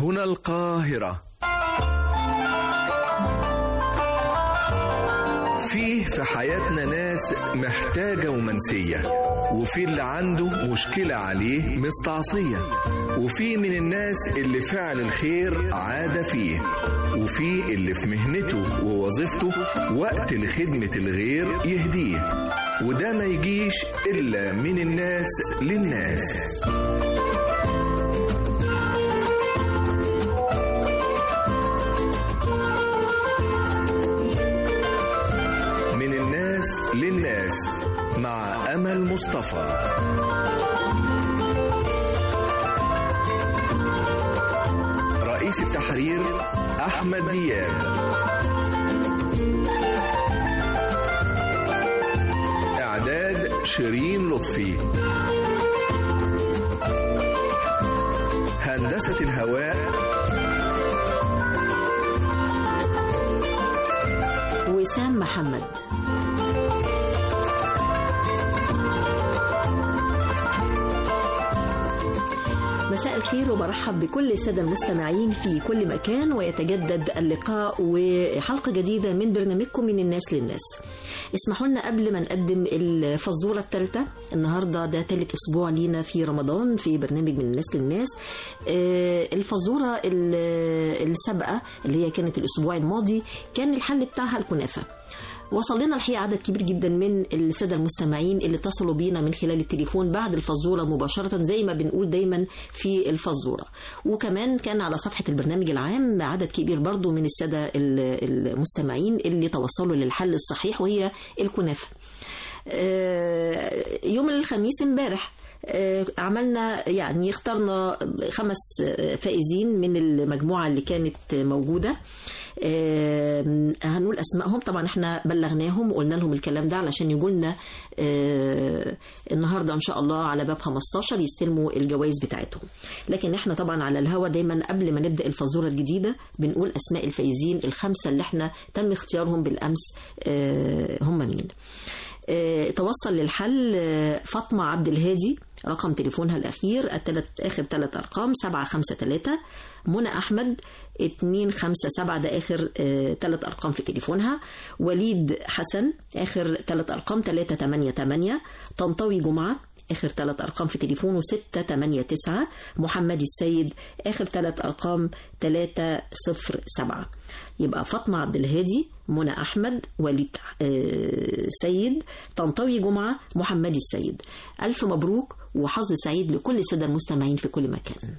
هنا القاهرة فيه في حياتنا ناس محتاجة ومنسية وفي اللي عنده مشكلة عليه مستعصية وفي من الناس اللي فعل الخير عادة فيه وفي اللي في مهنته ووظيفته وقت لخدمة الغير يهديه وده ما يجيش إلا من الناس للناس من الناس للناس مع أمل مصطفى رئيس التحرير أحمد دياب إعداد شيرين لطفي هندسة الهواء وسام محمد مساء الخير وبرحب بكل السادة المستمعين في كل مكان ويتجدد اللقاء وحلقة جديدة من برنامجكم من الناس للناس اسمحوا لنا قبل ما نقدم الفزورة الثالثة النهاردة ده ثالث أسبوع لينا في رمضان في برنامج من الناس للناس آه، الفزورة ال- السابقة اللي هي كانت الأسبوع الماضي كان الحل بتاعها الكنافة وصل لنا الحقيقة عدد كبير جدا من السادة المستمعين اللي اتصلوا بينا من خلال التليفون بعد الفزورة مباشرة زي ما بنقول دايما في الفزورة وكمان كان على صفحة البرنامج العام عدد كبير برضو من السادة ال- المستمعين اللي توصلوا للحل الصحيح وهي الكنافة آه، يوم الخميس امبارح آه، عملنا يعني اخترنا خمس آه، فائزين من المجموعة اللي كانت موجودة آه، هنقول اسمائهم طبعا احنا بلغناهم وقلنا لهم الكلام ده علشان يجوا لنا آه، النهارده ان شاء الله على باب 15 يستلموا الجوائز بتاعتهم لكن احنا طبعا على الهوا دايما قبل ما نبدا الفزوره الجديده بنقول اسماء الفايزين الخمسه اللي احنا تم اختيارهم بالامس آه، هم مين آه، توصل للحل آه، فاطمة عبد الهادي رقم تليفونها الأخير التلت آخر ثلاث أرقام سبعة خمسة ثلاثة منى أحمد اتنين خمسة سبعة ده آخر ثلاث أرقام في تليفونها وليد حسن آخر ثلاث أرقام ثلاثة تمانية تمانية طنطاوي جمعة آخر ثلاث أرقام في تليفونه ستة تمانية تسعة محمد السيد آخر ثلاث أرقام ثلاثة صفر سبعة يبقى فاطمة عبد الهادي منى أحمد وليد آه، سيد طنطاوي جمعة محمد السيد ألف مبروك وحظ سعيد لكل السادة المستمعين في كل مكان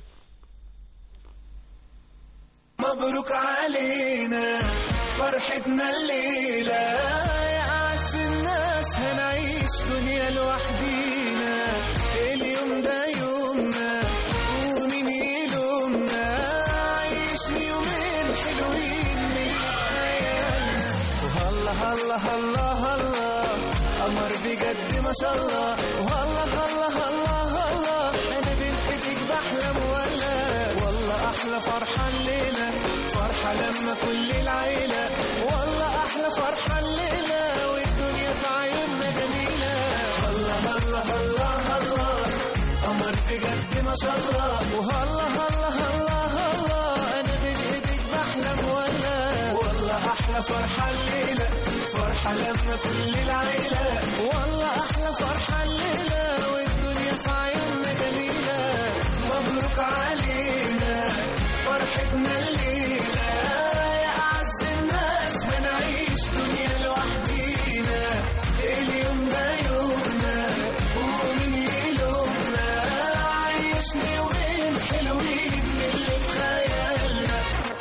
مبروك علينا فرحتنا الليلة يا أعز الناس هنعيش دنيا لوحدينا اليوم ده يومنا ومين يلومنا عيش يومين حلوين من خيالنا وهلا هلا هلا هلا قمر بجد ما شاء الله وهلا هلا هلا هلا انا بين ايديك بحلم ولا والله احلى فرحه الليله فرحه لما كل العيله والله احلى فرحه الليله والدنيا في عيوننا جميله هلا هلا هلا هلا قمر بجد ما شاء الله وهلا هلا هلا هلا انا بين ايديك بحلم ولا والله احلى فرحه الليله فرحه لما كل العيله والله احلى فرحه الليله والدنيا في عيوننا جميله مبروك علينا فرحتنا الليله يا اعز الناس هنعيش دنيا لوحدينا اليوم ده يومنا ومين يلومنا عيشنا يومين حلوين من اللي في خيالنا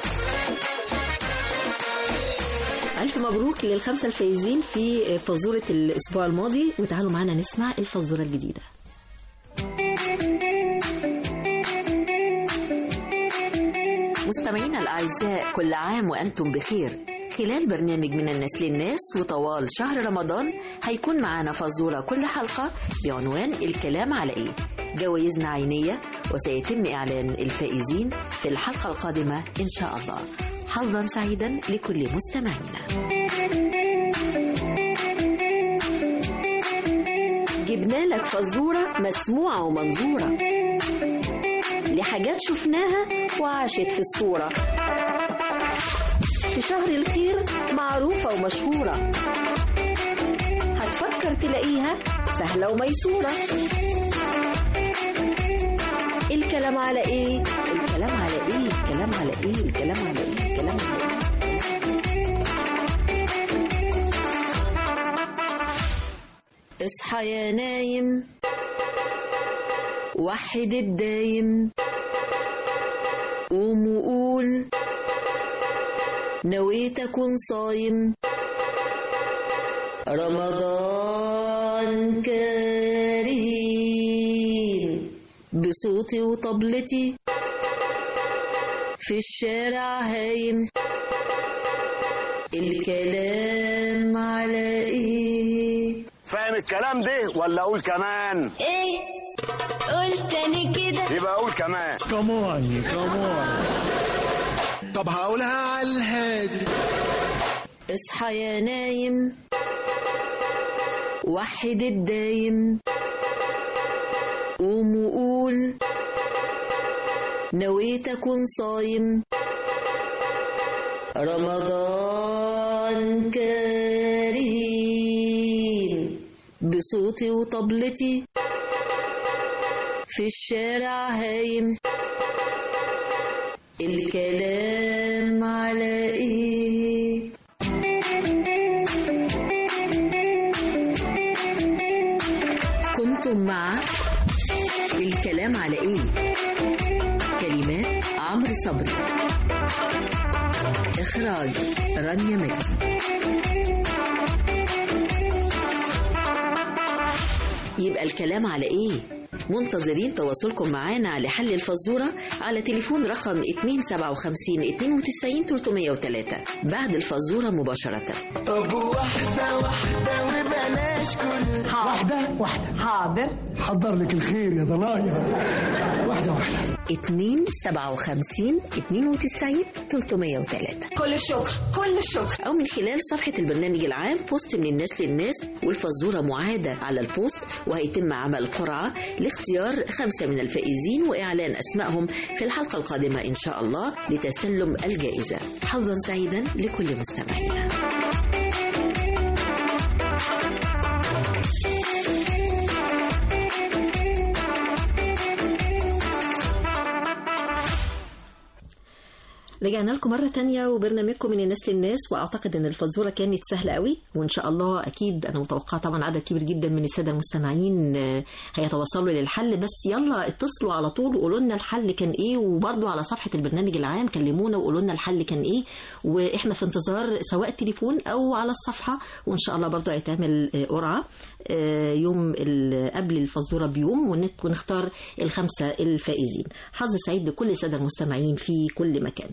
ألف مبروك للخمسة الفايزين في فزورة الأسبوع الماضي وتعالوا معنا نسمع الفزورة الجديدة مستمعينا الأعزاء كل عام وأنتم بخير خلال برنامج من الناس للناس وطوال شهر رمضان هيكون معانا فزورة كل حلقة بعنوان الكلام على إيه جوائزنا عينية وسيتم إعلان الفائزين في الحلقة القادمة إن شاء الله حظا سعيدا لكل مستمعينا جبنا لك فزورة مسموعة ومنظورة لحاجات شفناها وعاشت في الصورة في شهر الخير معروفة ومشهورة هتفكر تلاقيها سهلة وميسورة الكلام على ايه الكلام على ايه الكلام على ايه الكلام على ايه الكلام على ايه اصحى يا نايم وحد الدايم قوم وقول نويت اكون صايم رمضان كريم بصوتي وطبلتي في الشارع هايم الكلام على ايه فاهم الكلام ده ولا اقول كمان ايه قلت تاني كده يبقى اقول كمان طب هقولها على الهادي اصحى يا نايم وحد الدايم قوم وقول نويت اكون صايم رمضان كريم بصوتي وطبلتي في الشارع هايم الكلام على ايه كنتم مع الكلام على ايه كلمات عمرو صبري اخراج رانيا مجدي يبقى الكلام على ايه منتظرين تواصلكم معانا لحل الفزورة على تليفون رقم 257 92 303 بعد الفزورة مباشرة طب واحدة واحدة وبلاش كل واحدة واحدة حاضر حضر لك الخير يا ضنايا واحدة واحدة 257 92 303 كل الشكر كل الشكر أو من خلال صفحة البرنامج العام بوست من الناس للناس والفزورة معادة على البوست وهيتم عمل قرعة لاختيار خمسة من الفائزين وإعلان أسمائهم في الحلقة القادمة إن شاء الله لتسلم الجائزة حظا سعيدا لكل مستمعينا رجعنا لكم مرة تانية وبرنامجكم من الناس للناس وأعتقد أن الفزورة كانت سهلة قوي وإن شاء الله أكيد أنا متوقعة طبعا عدد كبير جدا من السادة المستمعين آه، هيتوصلوا للحل بس يلا اتصلوا على طول وقولوا لنا الحل كان إيه وبرضو على صفحة البرنامج العام كلمونا وقولوا لنا الحل كان إيه وإحنا في انتظار سواء تليفون أو على الصفحة وإن شاء الله برضو هيتعمل آه، قرعة آه، يوم ال- قبل الفزورة بيوم ونت- ونختار الخمسة الفائزين حظ سعيد بكل السادة المستمعين في كل مكان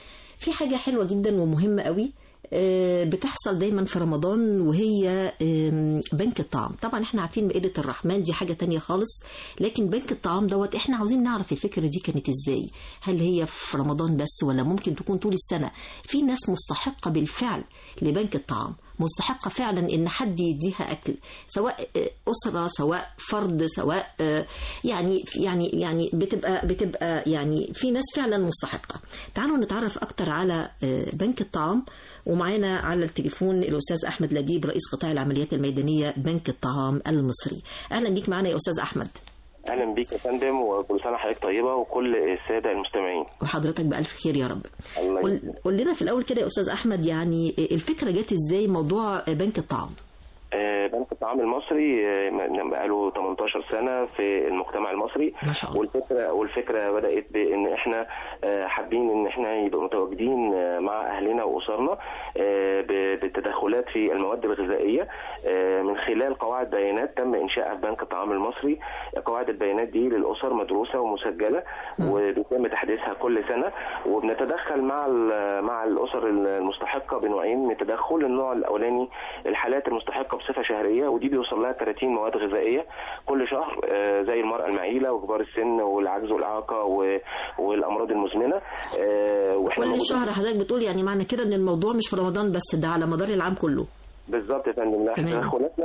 في حاجة حلوة جدا ومهمة قوي آه، بتحصل دايما في رمضان وهي آم، بنك الطعام طبعا احنا عارفين مائدة الرحمن دي حاجة تانية خالص لكن بنك الطعام دوت احنا عاوزين نعرف الفكرة دي كانت ازاي هل هي في رمضان بس ولا ممكن تكون طول السنة في ناس مستحقة بالفعل لبنك الطعام مستحقة فعلا ان حد يديها اكل سواء آه، اسرة سواء فرد سواء آه، يعني يعني يعني بتبقى بتبقى يعني في ناس فعلا مستحقة تعالوا نتعرف اكتر على آه، بنك الطعام ومعانا على التليفون الاستاذ احمد لجيب رئيس قطاع العمليات الميدانيه بنك الطعام المصري اهلا بيك معانا يا استاذ احمد اهلا بيك يا فندم وكل سنه حضرتك طيبه وكل الساده المستمعين وحضرتك بالف خير يا رب الله قول يسلمك. قول لنا في الاول كده يا استاذ احمد يعني الفكره جت ازاي موضوع بنك الطعام آه، بنك الطعام المصري آه، م- بقاله 18 سنه في المجتمع المصري ما شاء الله والفكره والفكره بدات بان احنا آه، حابين ان احنا يبقى متواجدين آه، مع اهلنا واسرنا آه، ب- بالتدخلات في المواد الغذائيه آه، من خلال قواعد بيانات تم انشائها في بنك الطعام المصري قواعد البيانات دي للاسر مدروسه ومسجله وبيتم تحديثها كل سنه وبنتدخل مع ال- مع الاسر المستحقه بنوعين من التدخل النوع الاولاني الحالات المستحقه بصفه شهريه ودي بيوصل لها 30 مواد غذائيه كل شهر آه، زي المراه المعيله وكبار السن والعجز والاعاقه و- والامراض المزمنه آه، واحنا كل موجودين- شهر حضرتك بتقول يعني معنى كده ان الموضوع مش في رمضان بس ده على مدار العام كله بالظبط يا فندم لا تمام. تدخلاتنا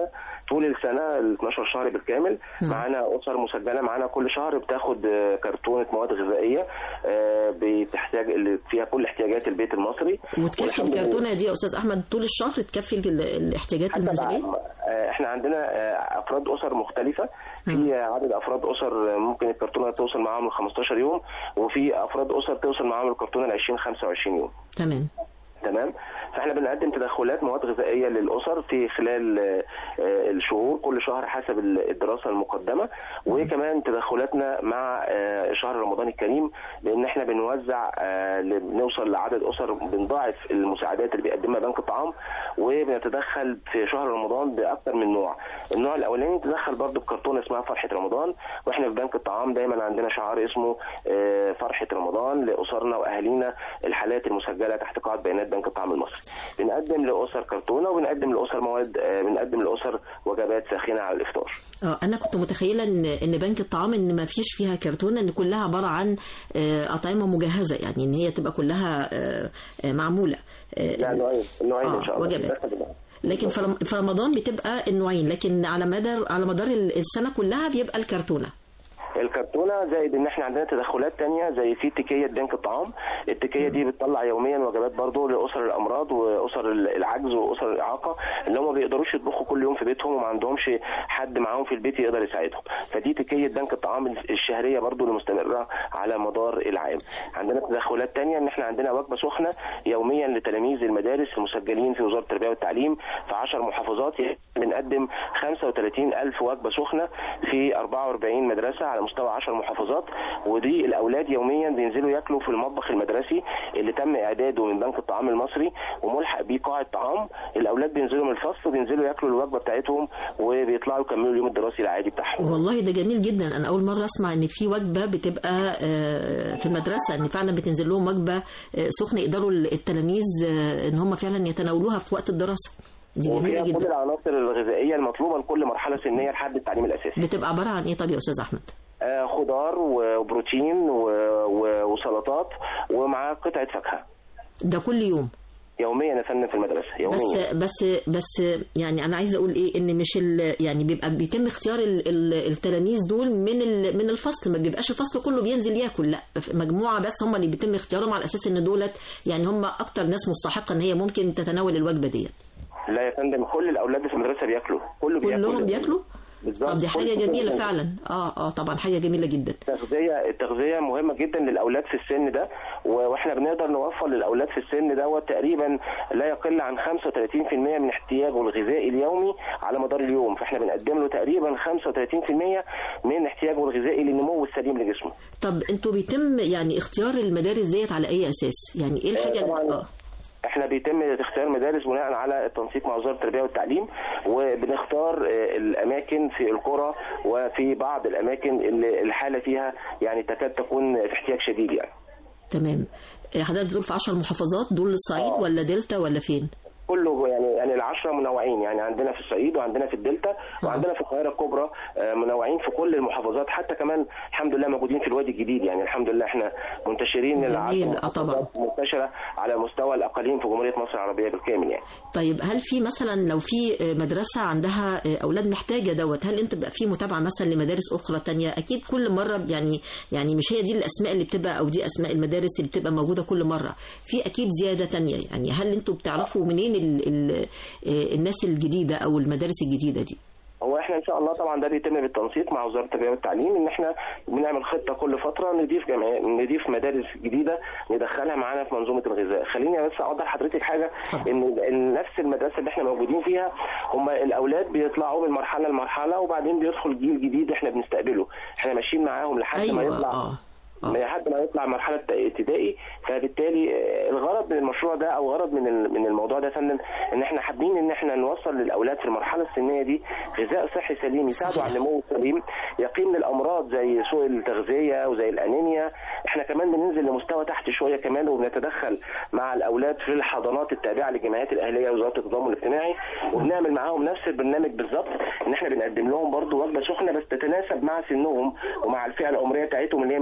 طول السنه ال 12 شهر بالكامل معانا اسر مسجله معانا كل شهر بتاخد آه، كرتونه مواد غذائيه آه، بتحتاج اللي فيها كل احتياجات البيت المصري وتكفي والحمد لله. الكرتونه دي يا استاذ احمد طول الشهر تكفي ال- الاحتياجات حتى المنزليه بقى- آه، احنا عندنا آه، افراد اسر مختلفه في عدد افراد اسر آه، ممكن الكرتونه توصل معاهم ل 15 يوم وفي افراد اسر توصل معاهم الكرتونه ل 20 25 يوم تمام تمام فاحنا بنقدم تدخلات مواد غذائيه للاسر في خلال آه، آه، الشهور كل شهر حسب ال- الدراسه المقدمه وكمان تدخلاتنا مع آه، شهر رمضان الكريم لان احنا بنوزع آه، ل- بنوصل لعدد اسر بنضاعف المساعدات اللي بيقدمها بنك الطعام وبنتدخل في شهر رمضان باكثر من نوع النوع الاولاني تدخل برضو بكرتونه اسمها فرحه رمضان واحنا في بنك الطعام دايما عندنا شعار اسمه آه، فرحه رمضان لاسرنا واهالينا الحالات المسجله تحت قاعده بيانات بنك الطعام المصري بنقدم لاسر كرتونه وبنقدم لاسر مواد آه، بنقدم لاسر وجبات ساخنه على الافطار اه انا كنت متخيله ان ان بنك الطعام ان ما فيش فيها كرتونه ان كلها عباره عن آه، اطعمه مجهزه يعني ان هي تبقى كلها آه، آه، معموله آه، لا نوعين النوعين آه، ان شاء الله وجبات. بندخل بنوعين. لكن في رم- في رمضان بتبقى النوعين لكن على مدار على مدار السنه كلها بيبقى الكرتونه الكرتونه زائد ان احنا عندنا تدخلات تانية زي في تكيه بنك الطعام التكيه دي بتطلع يوميا وجبات برضو لاسر الامراض واسر العجز واسر الاعاقه اللي هم ما بيقدروش يطبخوا كل يوم في بيتهم وما عندهمش حد معاهم في البيت يقدر يساعدهم فدي تكيه بنك الطعام الشهريه برضو اللي مستمره على مدار العام عندنا تدخلات تانية ان احنا عندنا وجبه سخنه يوميا لتلاميذ المدارس المسجلين في وزاره التربيه والتعليم في 10 محافظات بنقدم 35 ألف وجبة سخنة في 44 مدرسة على مستوى 10 محافظات ودي الأولاد يوميا بينزلوا ياكلوا في المطبخ المدرسي اللي تم إعداده من بنك الطعام المصري وملحق بيه قاعة طعام الأولاد بينزلوا من الفصل وبينزلوا ياكلوا الوجبة بتاعتهم وبيطلعوا يكملوا اليوم الدراسي العادي بتاعهم والله ده جميل جدا انا اول مره اسمع ان في وجبه بتبقى آه، في المدرسه ان فعلا بتنزل لهم وجبه آه، سخنه يقدروا التلاميذ آه، ان هم فعلا يتناولوها في وقت الدراسه دي وفيها جميله كل جدا العناصر الغذائية المطلوبة لكل مرحلة سنية لحد التعليم الأساسي بتبقى عباره عن ايه طب يا استاذ احمد آه، خضار وبروتين و- و- وسلطات ومعاه قطعة فاكهة ده كل يوم يوميا يا فندم في المدرسة يوميا بس بس بس يعني انا عايزه اقول ايه ان مش ال يعني بيبقى بيتم اختيار ال ال التلاميذ دول من ال من الفصل ما بيبقاش الفصل كله بينزل ياكل لا مجموعه بس هم اللي بيتم اختيارهم على اساس ان دولت يعني هم اكتر ناس مستحقه ان هي ممكن تتناول الوجبه ديت لا يا فندم كل الاولاد في المدرسه بياكلوا كله بياكل كلهم بياكلوا بالظبط طب دي حاجه كل- جميله كل- فعلا اه اه طبعا حاجه جميله جدا التغذيه التغذيه مهمه جدا للاولاد في السن ده و- واحنا بنقدر نوفر للاولاد في السن دوت تقريبا لا يقل عن 35% من احتياجه الغذائي اليومي على مدار اليوم فاحنا بنقدم له تقريبا 35% من احتياجه الغذائي للنمو السليم لجسمه طب انتوا بيتم يعني اختيار المدارس ديت على اي اساس يعني ايه الحاجه طبعاً. اللي- اه احنا بيتم اختيار مدارس بناء على التنسيق مع وزاره التربيه والتعليم وبنختار آه، الاماكن في القرى وفي بعض الاماكن اللي الحاله فيها يعني تكاد تكون في احتياج شديد يعني تمام آه، حضرتك بتقول في 10 محافظات دول الصعيد آه. ولا دلتا ولا فين كله يعني يعني العشرة منوعين يعني عندنا في الصعيد وعندنا في الدلتا وعندنا في القاهرة الكبرى آه، منوعين في كل المحافظات حتى كمان الحمد لله موجودين في الوادي الجديد يعني الحمد لله احنا منتشرين جميل، العشرة آه طبعا. محافظات منتشرة على مستوى الأقاليم في جمهورية مصر العربية بالكامل يعني طيب هل في مثلا لو في مدرسة عندها أولاد محتاجة دوت هل أنت بقى في متابعة مثلا لمدارس أخرى تانية أكيد كل مرة يعني يعني مش هي دي الأسماء اللي بتبقى أو دي أسماء المدارس اللي بتبقى موجودة كل مرة في أكيد زيادة تانية يعني هل أنتوا بتعرفوا منين ال ال الناس الجديدة أو المدارس الجديدة دي هو احنا ان شاء الله طبعا ده بيتم بالتنسيق مع وزاره التربيه والتعليم ان احنا بنعمل خطه كل فتره نضيف جمعية نضيف مدارس جديده ندخلها معانا في منظومه الغذاء خليني بس اوضح لحضرتك حاجه ان إن نفس المدرسه اللي احنا موجودين فيها هم الاولاد بيطلعوا من مرحله لمرحله وبعدين بيدخل جيل جديد احنا بنستقبله احنا ماشيين معاهم لحد ما أيوة يطلع آه. آه. لحد ما يطلع مرحله ابتدائي فبالتالي آه، الغرض من المشروع ده او غرض من ال- من الموضوع ده يا فندم ان احنا حابين ان احنا نوصل للاولاد في المرحله السنيه دي غذاء صحي سليم يساعده على النمو السليم يقي من الامراض زي سوء التغذيه وزي الانيميا احنا كمان بننزل لمستوى تحت شويه كمان وبنتدخل مع الاولاد في الحضانات التابعه للجمعيات الاهليه وزاره التضامن الاجتماعي وبنعمل معاهم نفس البرنامج بالظبط ان احنا بنقدم لهم برضو وجبه سخنه بس تتناسب مع سنهم ومع الفئه العمريه بتاعتهم اللي هي من ثلاث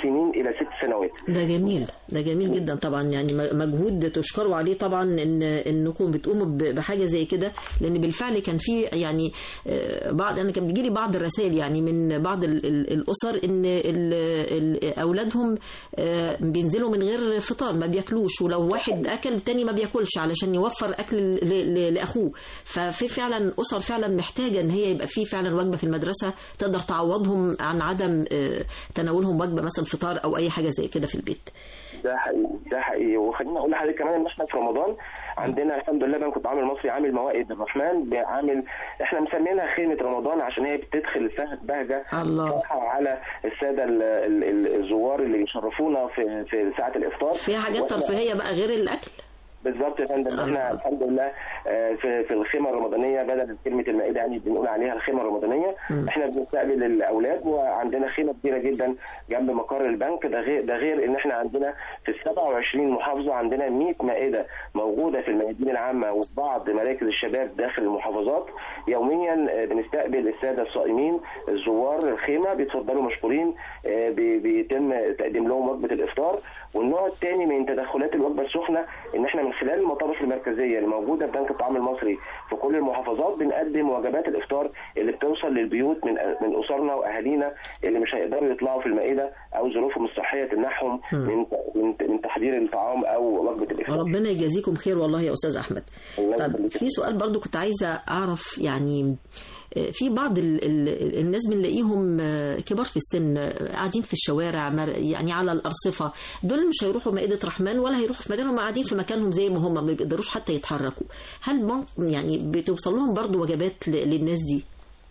سنين الى ست سنوات ده جميل ده جميل جدا طبعا يعني م- مجهود تشكروا عليه طبعا ان انكم بتقوموا ب- بحاجه زي كده لان بالفعل كان في يعني آه، بعض انا كان بيجي لي بعض الرسائل يعني من بعض ال- ال- الاسر ان ال- ال- اولادهم آه، بينزلوا من غير فطار ما بياكلوش ولو واحد اكل التاني ما بياكلش علشان يوفر اكل ل- ل- لاخوه ففي فعلا اسر فعلا محتاجه ان هي يبقى في فعلا وجبه في المدرسه تقدر تعوضهم عن عدم آه، تناولهم وجبه مثلا فطار او اي حاجه زي كده في البيت ده حقيقي ده حقيقي وخليني اقول لحضرتك كمان ان احنا في رمضان عندنا الحمد لله بنك الطعام المصري عامل موائد الرحمن عامل احنا مسمينها خيمه رمضان عشان هي بتدخل فه- بهجه الله. فرحة على الساده ال- ال- ال- الزوار اللي بيشرفونا في في ساعه الافطار فيها حاجات وإحنا- ترفيهيه بقى غير الاكل بالظبط يا فندم احنا الحمد لله آه، في في الخيمه الرمضانيه بدل كلمه المائده يعني بنقول عليها الخيمه الرمضانيه مم. احنا بنستقبل الاولاد وعندنا خيمه كبيره جدا جنب مقر البنك ده غير ده غير ان احنا عندنا في ال 27 محافظه عندنا 100 مائده موجوده في الميادين العامه وفي بعض مراكز الشباب داخل المحافظات يوميا آه، بنستقبل الساده الصائمين الزوار الخيمه بيتفضلوا مشكورين آه، بي- بيتم تقديم لهم وجبه الافطار والنوع الثاني من تدخلات الوجبه السخنه ان احنا من خلال المطابخ المركزيه اللي موجوده في بنك الطعام المصري في كل المحافظات بنقدم وجبات الافطار اللي بتوصل للبيوت من من اسرنا واهالينا اللي مش هيقدروا يطلعوا في المائده او ظروفهم الصحيه تمنعهم من من من تحضير الطعام او وجبه الافطار. ربنا يجازيكم خير والله يا استاذ احمد الله طب يخليك. في سؤال برضو كنت عايزه اعرف يعني آه، في بعض ال ال الناس بنلاقيهم آه، كبار في السن آه، قاعدين في الشوارع مر- يعني على الارصفه دول مش هيروحوا مائده رحمن ولا هيروحوا في مكانهم قاعدين في مكانهم زي ما هم ما بيقدروش حتى يتحركوا هل ممكن يعني بتوصل لهم برضو وجبات ل- للناس دي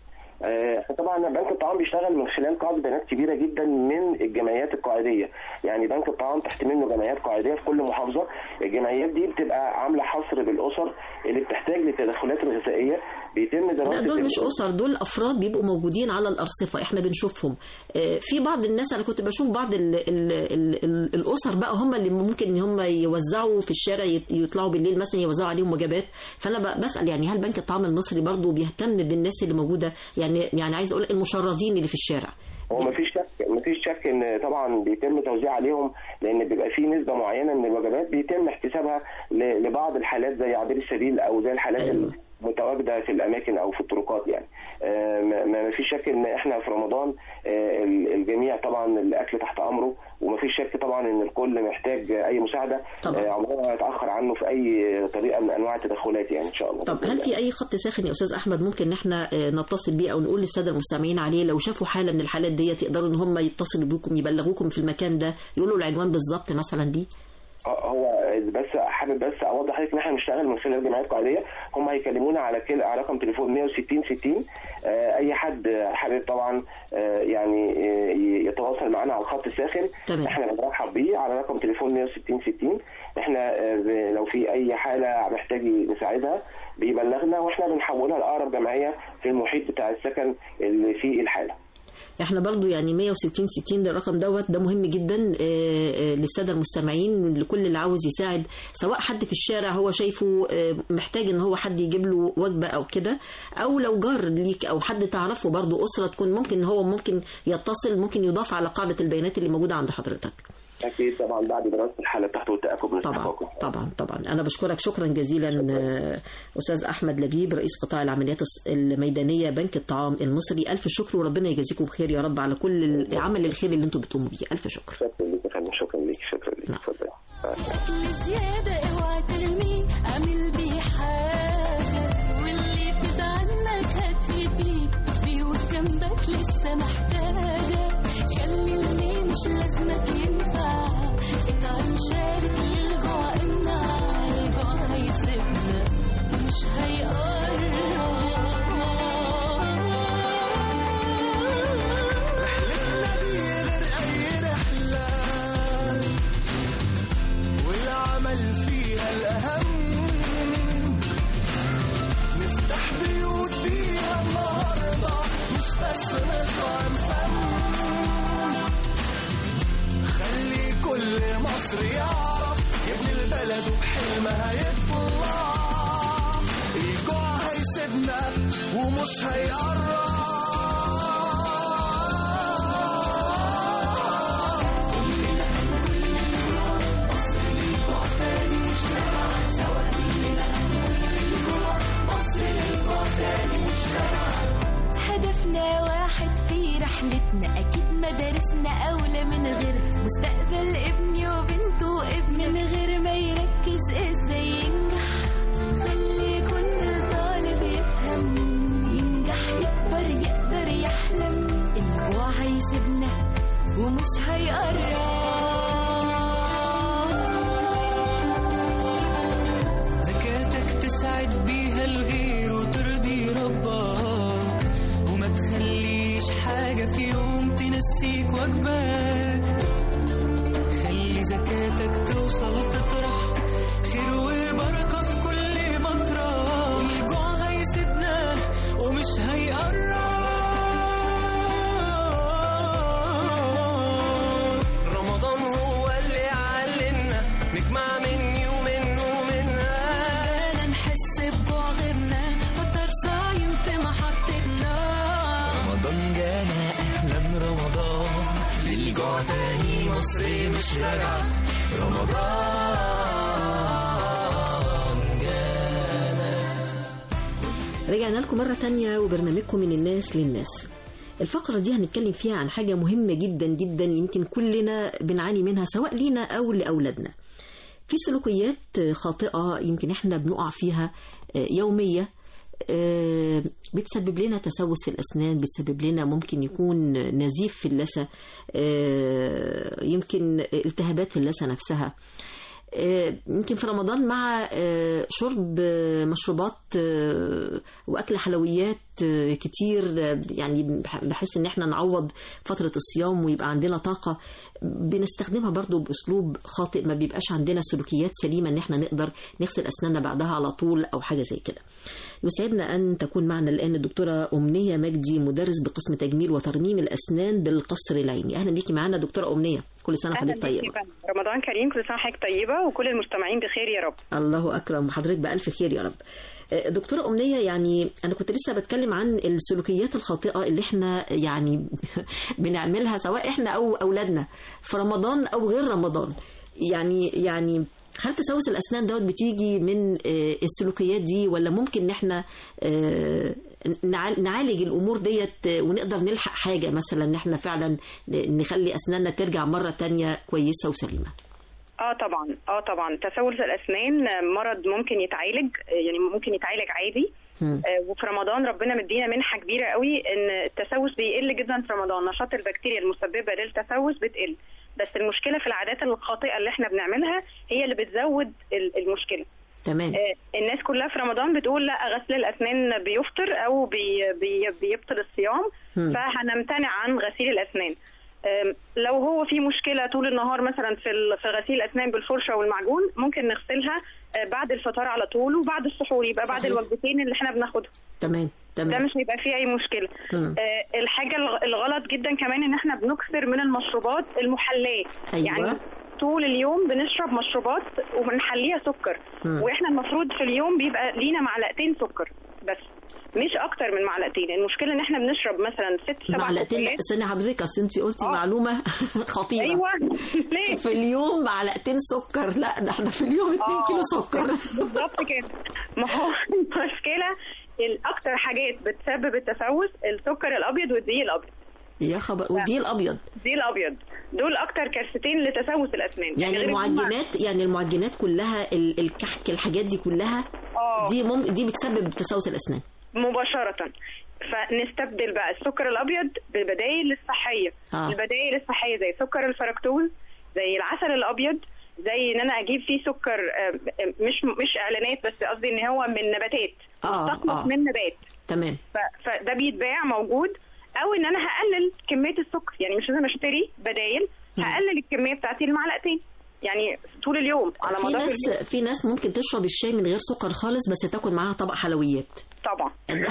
آه، طبعا بنك الطعام بيشتغل من خلال قاعده بيانات كبيره جدا من الجمعيات القاعديه يعني بنك الطعام تحت منه جمعيات قاعديه في كل محافظه الجمعيات دي بتبقى عامله حصر بالاسر اللي بتحتاج للتدخلات الغذائيه بيتم دراسه لا دول مش ال- اسر دول افراد بيبقوا موجودين على الارصفه احنا بنشوفهم آه، في بعض الناس انا كنت بشوف بعض ال ال ال ال الاسر بقى هم اللي ممكن ان هم يوزعوا في الشارع يت- يطلعوا بالليل مثلا يوزعوا عليهم وجبات فانا ب- بسال يعني هل بنك الطعام المصري برضو بيهتم بالناس اللي موجوده يعني يعني عايز اقول المشردين اللي في الشارع هو مفيش شك مفيش شك ان طبعا بيتم توزيع عليهم لان بيبقى في نسبه معينه من الوجبات بيتم احتسابها ل- لبعض الحالات زي عابر السبيل او زي الحالات أيوة. المتواجده في الاماكن او في الطرقات يعني آه، ما ما فيش شك ان احنا في رمضان آه، ال- الجميع طبعا الاكل تحت امره ومفيش شك طبعا ان الكل محتاج اي مساعده طبعا. آه، عمرنا ما هيتاخر عنه في اي طريقه من انواع التدخلات يعني ان شاء الله طب هل في اي خط ساخن يا استاذ احمد ممكن ان احنا آه، نتصل بيه او نقول للساده المستمعين عليه لو شافوا حاله من الحالات ديت يقدروا ان هم يتصلوا بيكم يبلغوكم في المكان ده يقولوا العنوان بالظبط مثلا دي آه، هو بس حابب بس اوضح لحضرتك ان احنا بنشتغل من خلال جمعيات قاعديه هم هيكلمونا على كل على رقم تليفون 160 60 آه، اي حد حابب طبعا آه، يعني آه، يتواصل معنا على الخط الساخن تمام. احنا بنرحب بيه على رقم تليفون 160 60 احنا آه، ب- لو في اي حاله محتاج نساعدها بيبلغنا واحنا بنحولها لاقرب جمعيه في المحيط بتاع السكن اللي فيه الحاله احنا برضو يعني 160 60 ده الرقم دوت ده مهم جدا آه، آه، للساده المستمعين لكل اللي عاوز يساعد سواء حد في الشارع هو شايفه آه، محتاج ان هو حد يجيب له وجبه او كده او لو جار ليك او حد تعرفه برضو اسره تكون ممكن هو ممكن يتصل ممكن يضاف على قاعده البيانات اللي موجوده عند حضرتك اكيد طبعا بعد دراسه الحاله تحت والتاكد من طبعا استحقاقه طبعا طبعا انا بشكرك شكرا جزيلا آه، استاذ احمد لبيب رئيس قطاع العمليات الص- الميدانيه بنك الطعام المصري الف شكر وربنا يجازيكم خير يا رب على كل العمل الخير اللي انتم بتقوموا بيه الف شكر شكرا ليك يا فندم شكرا ليك شكرا ليك نعم. اتفضل أكل زيادة اوعى ترميه اعمل بيه حاجة واللي فات عنك هتفيد بيه بيه وجنبك لسه محتاجة خلي اللي مش لازمك ينفع اطعم شارك للجوع امنع الجوع هيسيبنا مش هيقرب رحلتنا دي غير أي رحلة والعمل فيها الأهم نفتح بيوت فيها النهاردة مش بس نطعم فم خلي كل مصري يعرف يبني البلد وبحلمها يطلع الجوع هيسيبنا ومش هيقرب رحلتنا أكيد مدارسنا أولى من غير مستقبل ابني وبنته وابن من غير ما يركز ازاي ينجح خلي كل طالب يفهم ينجح يكبر يقدر يحلم الجوع هيسيبنا ومش هيقرب زكاتك تسعد بيها الغير وترضي ربك وما تخليش حاجة في يوم تنسيك واجبك خلي زكاتك توصل تطرح خير وبركة في كل مطرح الجوع هيسيبنا ومش هيقرب رمضان هو اللي علمنا نجمع مني ومنه ومنها لا نحس بجوع غيرنا فطر صايم في محطتنا رمضان جانا اهلا رمضان للجوع تاني مصر مش راجعة رمضان رجعنا لكم مرة تانية وبرنامجكم من الناس للناس الفقرة دي هنتكلم فيها عن حاجة مهمة جدا جدا يمكن كلنا بنعاني منها سواء لينا أو لأولادنا في سلوكيات خاطئة يمكن احنا بنقع فيها يومية آه، بتسبب لنا تسوس في الأسنان بتسبب لنا ممكن يكون نزيف في اللثة آه، يمكن التهابات في اللثة نفسها آه، يمكن في رمضان مع آه، شرب آه، مشروبات آه، واكل حلويات آه، كتير آه، يعني بح- بحس ان احنا نعوض فتره الصيام ويبقى عندنا طاقه بنستخدمها برضو باسلوب خاطئ ما بيبقاش عندنا سلوكيات سليمه ان احنا نقدر نغسل اسناننا بعدها على طول او حاجه زي كده يسعدنا ان تكون معنا الان الدكتوره امنيه مجدي مدرس بقسم تجميل وترميم الاسنان بالقصر العيني اهلا بيكي معانا دكتوره امنيه كل سنه اهلا وحضرتك بيك طيبه يا فندم. رمضان كريم كل سنه وحضرتك طيبه وكل المستمعين بخير يا رب الله اكرم وحضرتك بالف خير يا رب آه، دكتوره امنيه يعني انا كنت لسه بتكلم عن السلوكيات الخاطئه اللي احنا يعني بنعملها سواء احنا او اولادنا في رمضان او غير رمضان يعني يعني هل تسوس الاسنان دوت بتيجي من آه، السلوكيات دي ولا ممكن ان احنا آه، نعال- نعالج الامور ديت آه، ونقدر نلحق حاجه مثلا ان احنا فعلا نخلي اسناننا ترجع مره تانية كويسه وسليمه اه طبعا اه طبعا تسوس الاسنان مرض ممكن يتعالج يعني ممكن يتعالج عادي مم. آه، وفي رمضان ربنا مدينا منحه كبيره قوي ان التسوس بيقل جدا في رمضان نشاط البكتيريا المسببه للتسوس بتقل بس المشكله في العادات الخاطئه اللي احنا بنعملها هي اللي بتزود ال- المشكله تمام آه، الناس كلها في رمضان بتقول لا غسل الاسنان بيفطر او بي بي بيبطل الصيام مم. فهنمتنع عن غسيل الاسنان آم، لو هو في مشكله طول النهار مثلا في ال- في غسيل الاسنان بالفرشه والمعجون ممكن نغسلها آه، بعد الفطار على طول وبعد السحور يبقى بعد صحيح. الوجبتين اللي احنا بناخدهم تمام ده تمام مش هيبقى فيه اي مشكله مم. آه، الحاجه الغ- الغلط جدا كمان ان احنا بنكثر من المشروبات المحلاه أيوة. يعني طول اليوم بنشرب مشروبات وبنحليها سكر مم. واحنا المفروض في اليوم بيبقى لينا معلقتين سكر بس مش اكتر من معلقتين المشكله ان احنا بنشرب مثلا ست سبع معلقتين كوبايات استني حضرتك اصل انت قلتي آه. معلومه خطيره ايوه ليه في اليوم معلقتين سكر لا ده احنا في اليوم 2 آه. كيلو سكر بالظبط كده ما هو المشكله الاكتر حاجات بتسبب التسوس السكر الابيض والدقيق الابيض يا خبر ودي الابيض الدقيق الابيض دول اكتر كارثتين لتسوس الاسنان يعني غير إن هم- المعجنات يعني المعجنات كلها ال- الكحك الحاجات دي كلها اه دي مم دي بتسبب تسوس الاسنان مباشرة فنستبدل بقى السكر الأبيض بالبدائل الصحية آه. البدائل الصحية زي سكر الفركتوز زي العسل الأبيض زي ان انا اجيب فيه سكر آه، آه، مش مش اعلانات بس قصدي ان هو من نباتات آه، مستخلص آه. من نبات تمام ف- فده بيتباع موجود او ان انا هقلل كميه السكر يعني مش لازم اشتري بدايل مم. هقلل الكميه بتاعتي لمعلقتين يعني طول اليوم على في مدار اليوم ناس في ناس ممكن تشرب الشاي من غير سكر خالص بس تاكل معاها طبق حلويات طبعا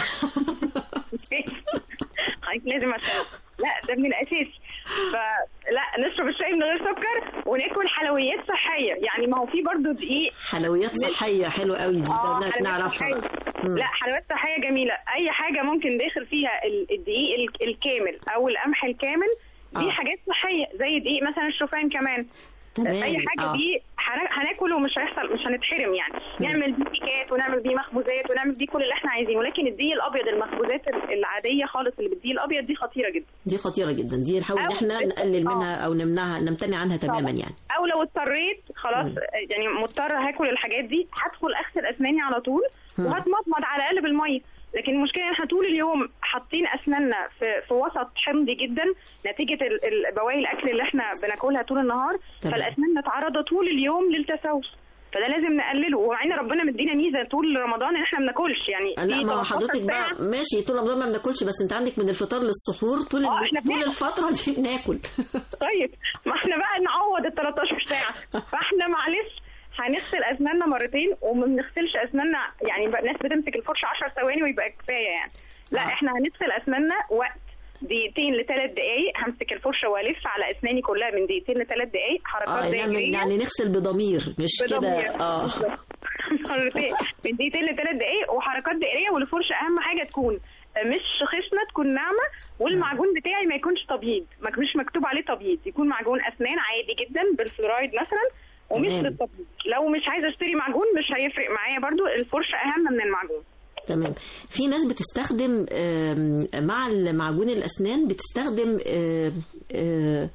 حضرتك لازم عشان لا ده من الاساسي فلا نشرب الشاي من غير سكر وناكل حلويات صحيه يعني ما هو في برضو دقيق حلويات صحيه حلوه قوي دي اه ده حلويات نعرفها صحية. مم. لا حلويات صحيه جميله اي حاجه ممكن داخل فيها ال- الدقيق ال- الكامل او القمح الكامل دي آه. حاجات صحيه زي دقيق مثلا الشوفان كمان تمام اي حاجه آه. دي هنا- هناكل كله مش هيحصل مش هنتحرم يعني نعمل بيه كيكات ونعمل بيه مخبوزات ونعمل بيه كل اللي احنا عايزينه لكن الدقيق الابيض المخبوزات العاديه خالص اللي بالدقيق الابيض دي خطيره جدا دي خطيره جدا دي نحاول ان أو- احنا نقلل آه. منها او نمنعها نمتنع عنها تماما طبعاً. يعني او لو اضطريت خلاص مم. يعني مضطره هاكل الحاجات دي هدخل اغسل اسناني على طول مم. وهتمضمض على الاقل بالميه لكن المشكله ان احنا طول اليوم حاطين اسناننا في في وسط حمضي جدا نتيجه ال- ال- بواقي الاكل اللي احنا بناكلها طول النهار تمام. فالاسنان متعرضه طول اليوم للتسوس فده لازم نقلله ومع ان ربنا مدينا ميزه طول رمضان ان احنا ما بناكلش يعني لا في ما هو 13 حضرتك ساعة بقى ماشي طول رمضان ما بناكلش بس انت عندك من الفطار للسحور طول آه، ال- إحنا طول بناكل. الفتره دي بناكل طيب ما احنا بقى نعوض ال 13 ساعه فاحنا معلش هنغسل اسناننا مرتين وما بنغسلش اسناننا يعني بقى الناس بتمسك الفرشه 10 ثواني ويبقى كفايه يعني لا آه. احنا هنغسل اسناننا وقت دقيقتين لثلاث دقائق همسك الفرشه والف على اسناني كلها من دقيقتين لثلاث دقائق حركات اه نعمل دائريه يعني نغسل بضمير مش بضمير. كده اه بالظبط. مرتين من دقيقتين لثلاث دقائق وحركات دائريه والفرشه اهم حاجه تكون مش خشنه تكون ناعمه والمعجون بتاعي ما يكونش تبييض ما يكونش مكتوب عليه تبييض يكون معجون اسنان عادي جدا بالفلورايد مثلا ومش تمام. للتبييض لو مش عايزه اشتري معجون مش هيفرق معايا برضو الفرشه اهم من المعجون تمام في ناس بتستخدم آم، مع معجون الاسنان بتستخدم آم، آه،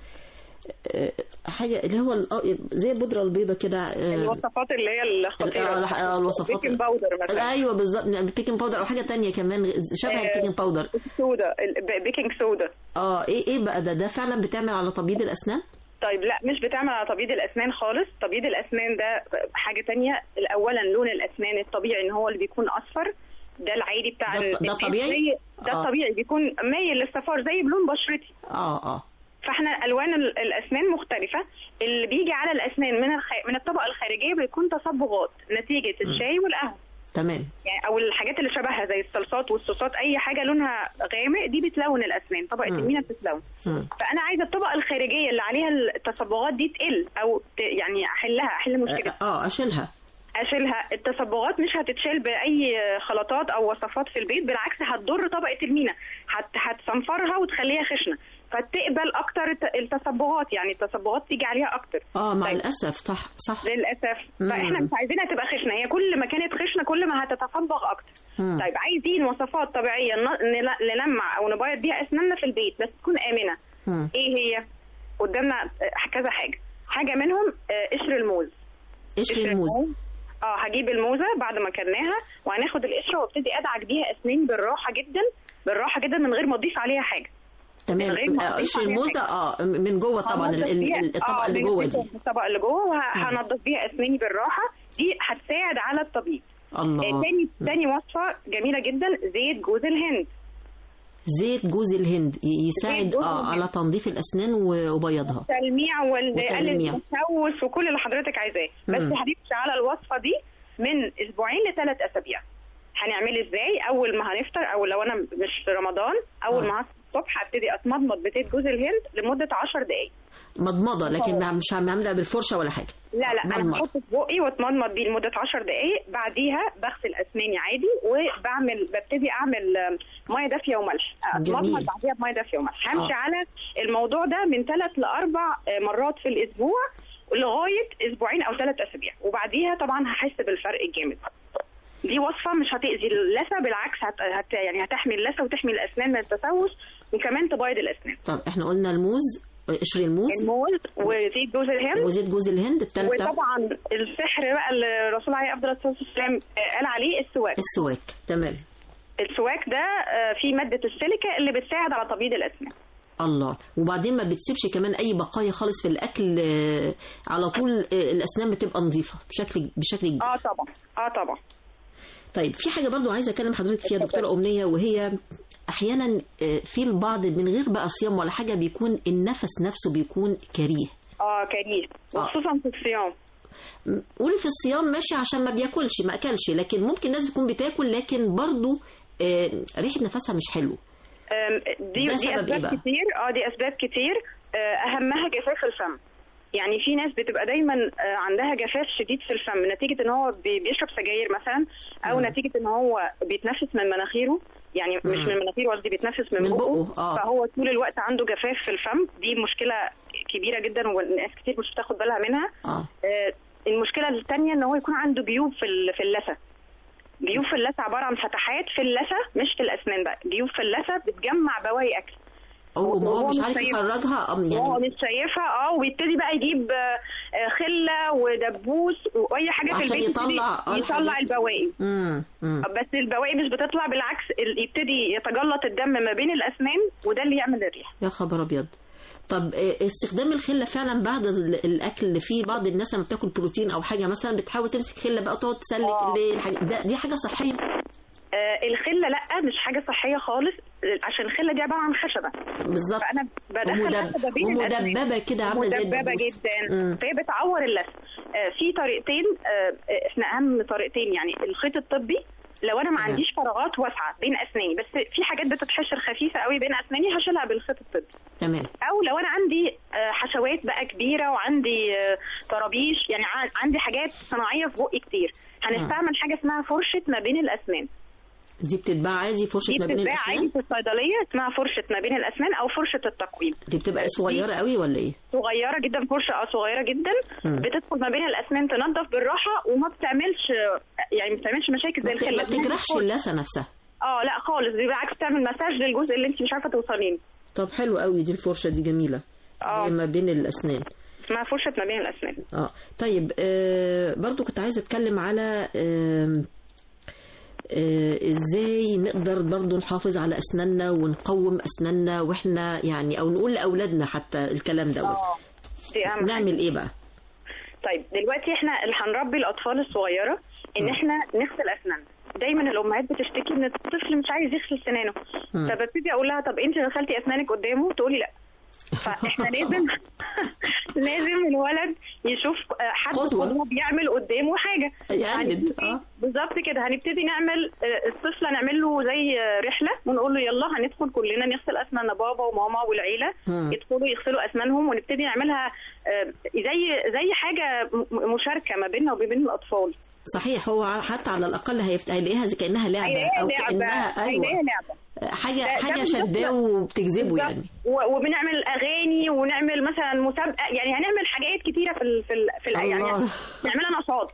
آه، حاجه اللي هو ال- آه، زي البودره البيضاء كده آه، الوصفات اللي هي الخطيره آه، الوصفات بيكنج باودر مثلا ايوه بالظبط بيكنج باودر او حاجه تانية كمان شبه آه، البيكنج باودر السودا ال- بيكنج سودا اه ايه ايه بقى ده ده فعلا بتعمل على تبييض الاسنان طيب لا مش بتعمل على تبييض الاسنان خالص تبييض الاسنان ده حاجه تانية اولا لون الاسنان الطبيعي ان هو اللي بيكون اصفر ده العادي بتاع ده- ال- ده طبيعي؟ زي- ده آه. طبيعي بيكون مايل للصفار زي بلون بشرتي اه اه فاحنا الوان ال- الاسنان مختلفه اللي بيجي على الاسنان من الخ... من الطبقه الخارجيه بيكون تصبغات نتيجه الشاي والقهوه تمام يعني او الحاجات اللي شبهها زي الصلصات والصوصات اي حاجه لونها غامق دي بتلون الاسنان طبقه مم. المينا بتتلون مم. فانا عايزه الطبقه الخارجيه اللي عليها التصبغات دي تقل او ت... يعني احلها احل مشكله اه اشيلها اشيلها التصبغات مش هتتشال باي خلطات او وصفات في البيت بالعكس هتضر طبقه المينا هت... هتصنفرها وتخليها خشنه فتقبل اكتر الت- التصبغات يعني التصبغات تيجي عليها اكتر اه مع طيب. الاسف صح صح للاسف مم. فاحنا مش عايزينها تبقى خشنه هي كل ما كانت خشنه كل ما هتتصبغ اكتر مم. طيب عايزين وصفات طبيعيه ن- نل- نلمع او نبيض بيها اسناننا في البيت بس تكون امنه مم. ايه هي قدامنا آه، كذا حاجه حاجه منهم آه، قشر الموز قشر الموز اه هجيب الموزه بعد ما كلناها وهناخد القشره وابتدي ادعك بيها اسناني بالراحه جدا بالراحه جدا من غير ما اضيف عليها حاجه تمام من غير ما آه، أضيف قشر عليها الموزه اه من جوه طبعا ال- هنضف ال- بيها- ال- الطبقه آه، اللي جوه دي الطبقه اللي جوه وهنضف بيها اسناني بالراحه دي هتساعد على التبييض آه، الله تاني تاني وصفه جميله جدا زيت جوز الهند زيت جوز الهند ي- يساعد زيت جوز اه الهند. على تنظيف الاسنان و- وبياضها تلميع والقلل وتلميع. التسوس وكل اللي حضرتك عايزاه بس مم. هنمشي على الوصفه دي من اسبوعين لثلاث اسابيع هنعمل ازاي اول ما هنفطر او لو انا مش في رمضان اول آه. ما هصحى الصبح هبتدي اتمضمض بزيت جوز الهند لمده 10 دقائق مضمضه لكن ما- مش هعملها بالفرشه ولا حاجه لا لا انا مضمض. بحطه في بقي واتمضمض بيه لمده 10 دقائق بعديها بغسل اسناني عادي وبعمل ببتدي اعمل آم، ميه دافيه وملح اتمضمض جميل. بعديها بميه دافيه وملح همشي آه. على الموضوع ده من ثلاث لاربع آه، مرات في الاسبوع لغايه اسبوعين او ثلاث اسابيع وبعديها طبعا هحس بالفرق الجامد دي وصفه مش هتاذي اللثه بالعكس هت... هت... يعني هتحمي اللثه وتحمي الاسنان من التسوس وكمان تبيض الاسنان طب احنا قلنا الموز قشر الموز الموز وزيت جوز الهند وزيت جوز الهند الثالثه وطبعا السحر بقى اللي الرسول عليه افضل الصلاه والسلام آه، قال عليه السواك السواك تمام السواك ده آه، فيه ماده السيليكا اللي بتساعد على تبييض الاسنان الله وبعدين ما بتسيبش كمان اي بقايا خالص في الاكل آه، على طول آه، الاسنان بتبقى نظيفه بشكل بشكل كبير اه طبعا اه طبعا طيب في حاجه برضو عايزه اكلم حضرتك فيها دكتوره امنيه وهي احيانا آه، في البعض من غير بقى صيام ولا حاجه بيكون النفس نفسه بيكون كريه اه كريه وخصوصا في الصيام م- قولي في الصيام ماشي عشان ما بياكلش ما اكلش لكن ممكن ناس تكون بتاكل لكن برضو آه، ريحه نفسها مش حلوه آم، دي ده دي سبب إيه اسباب بقى؟ كتير اه دي اسباب كتير آه، اهمها جفاف الفم يعني في ناس بتبقى دايما آه، عندها جفاف شديد في الفم نتيجه ان هو بي- بيشرب سجاير مثلا او مم. نتيجه ان هو بيتنفس من مناخيره يعني مش مم. من مناخيره قصدي بيتنفس من, من بقه, بقه، آه. فهو طول الوقت عنده جفاف في الفم دي مشكله كبيره جدا والناس كتير مش بتاخد بالها منها اه آه، المشكله الثانيه ان هو يكون عنده جيوب في ال- في اللثه جيوب في اللثه عباره عن فتحات في اللثه مش في الاسنان بقى جيوب في اللثه بتجمع بواقي اكل او ما هو وهو مش مش عارف شايف- يخرجها أم هو يعني مش شايفها اه ويبتدي بقى يجيب آه، آه، خله ودبوس واي حاجه في عشان البيت يبتدي يطلع آه يطلع الحاجات. البواقي مم. مم. بس البواقي مش بتطلع بالعكس ال- يبتدي يتجلط الدم ما بين الاسنان وده اللي يعمل الريح يا خبر ابيض طب آه، استخدام الخله فعلا بعد ال- الاكل في بعض الناس لما بتاكل بروتين او حاجه مثلا بتحاول تمسك خله بقى وتقعد تسلك آه. للحاجة- ده دي حاجه صحيه آه الخله لا مش حاجه صحيه خالص آه، عشان الخله دي عباره عن خشبه بالظبط فانا بدخل ومدب- خشبه بين الأسنان. ومدببه كده عامله زي مدببه الدبوس. جدا مم. فهي بتعور اللثه آه في طريقتين آه آه، احنا اهم طريقتين يعني الخيط الطبي لو انا ما تمام. عنديش فراغات واسعه بين اسناني بس في حاجات بتتحشر خفيفه قوي بين اسناني هشيلها بالخيط الطبي تمام او لو انا عندي آه، حشوات بقى كبيره وعندي آه، طرابيش يعني ع- عندي حاجات صناعيه في بقي كتير هنستعمل حاجه اسمها فرشه ما بين الاسنان دي بتتباع عادي فرشه دي ما بين بتتباع عادي الاسنان في الصيدليه اسمها فرشه ما بين الاسنان او فرشه التقويم دي بتبقى صغيره قوي ولا ايه صغيره جدا فرشه اه صغيره جدا مم. بتدخل ما بين الاسنان تنظف بالراحه وما بتعملش يعني ما بتعملش مشاكل زي ما بت- الخله ما بتجرحش اللثه نفسها اه لا خالص دي بالعكس تعمل مساج للجزء اللي انت مش عارفه توصلين طب حلو قوي دي الفرشه دي جميله اه ما بين الاسنان اسمها فرشه ما بين الاسنان اه طيب آه برضو كنت عايزه اتكلم على آه آه ازاي نقدر برضو نحافظ على اسناننا ونقوم اسناننا واحنا يعني او نقول لاولادنا حتى الكلام دوت اه دي اهم حاجة. نعمل ايه بقى طيب دلوقتي احنا اللي هنربي الاطفال الصغيره ان احنا نغسل اسناننا دايما الامهات بتشتكي ان الطفل مش عايز يغسل سنانه مم. فببتدي اقول لها طب انت غسلتي اسنانك قدامه تقولي لا فاحنا لازم لازم الولد يشوف آه، حد قدوة. قدوه بيعمل قدامه حاجه يقلد، هنبتدي- اه. بالظبط كده هنبتدي نعمل آه، الطفل هنعمل له زي آه، رحله ونقول له يلا هندخل كلنا نغسل اسناننا بابا وماما والعيله مم. يدخلوا يغسلوا اسنانهم ونبتدي نعملها آه، زي زي حاجه م- مشاركه ما بيننا وبين الاطفال صحيح هو حتى على الاقل هيفت... هيلاقيها زي كانها لعبه هيلاقيها او لعبه كانها هيلاقيها ايوه لعبه حاجه ده- ده حاجه بالظبط. شداه وبتجذبه بالظبط. يعني و- وبنعمل اغاني ونعمل مثلا مسابقه يعني هنعمل حاجات كتيره في ال في ال في ال يعني الله. نعملها نشاط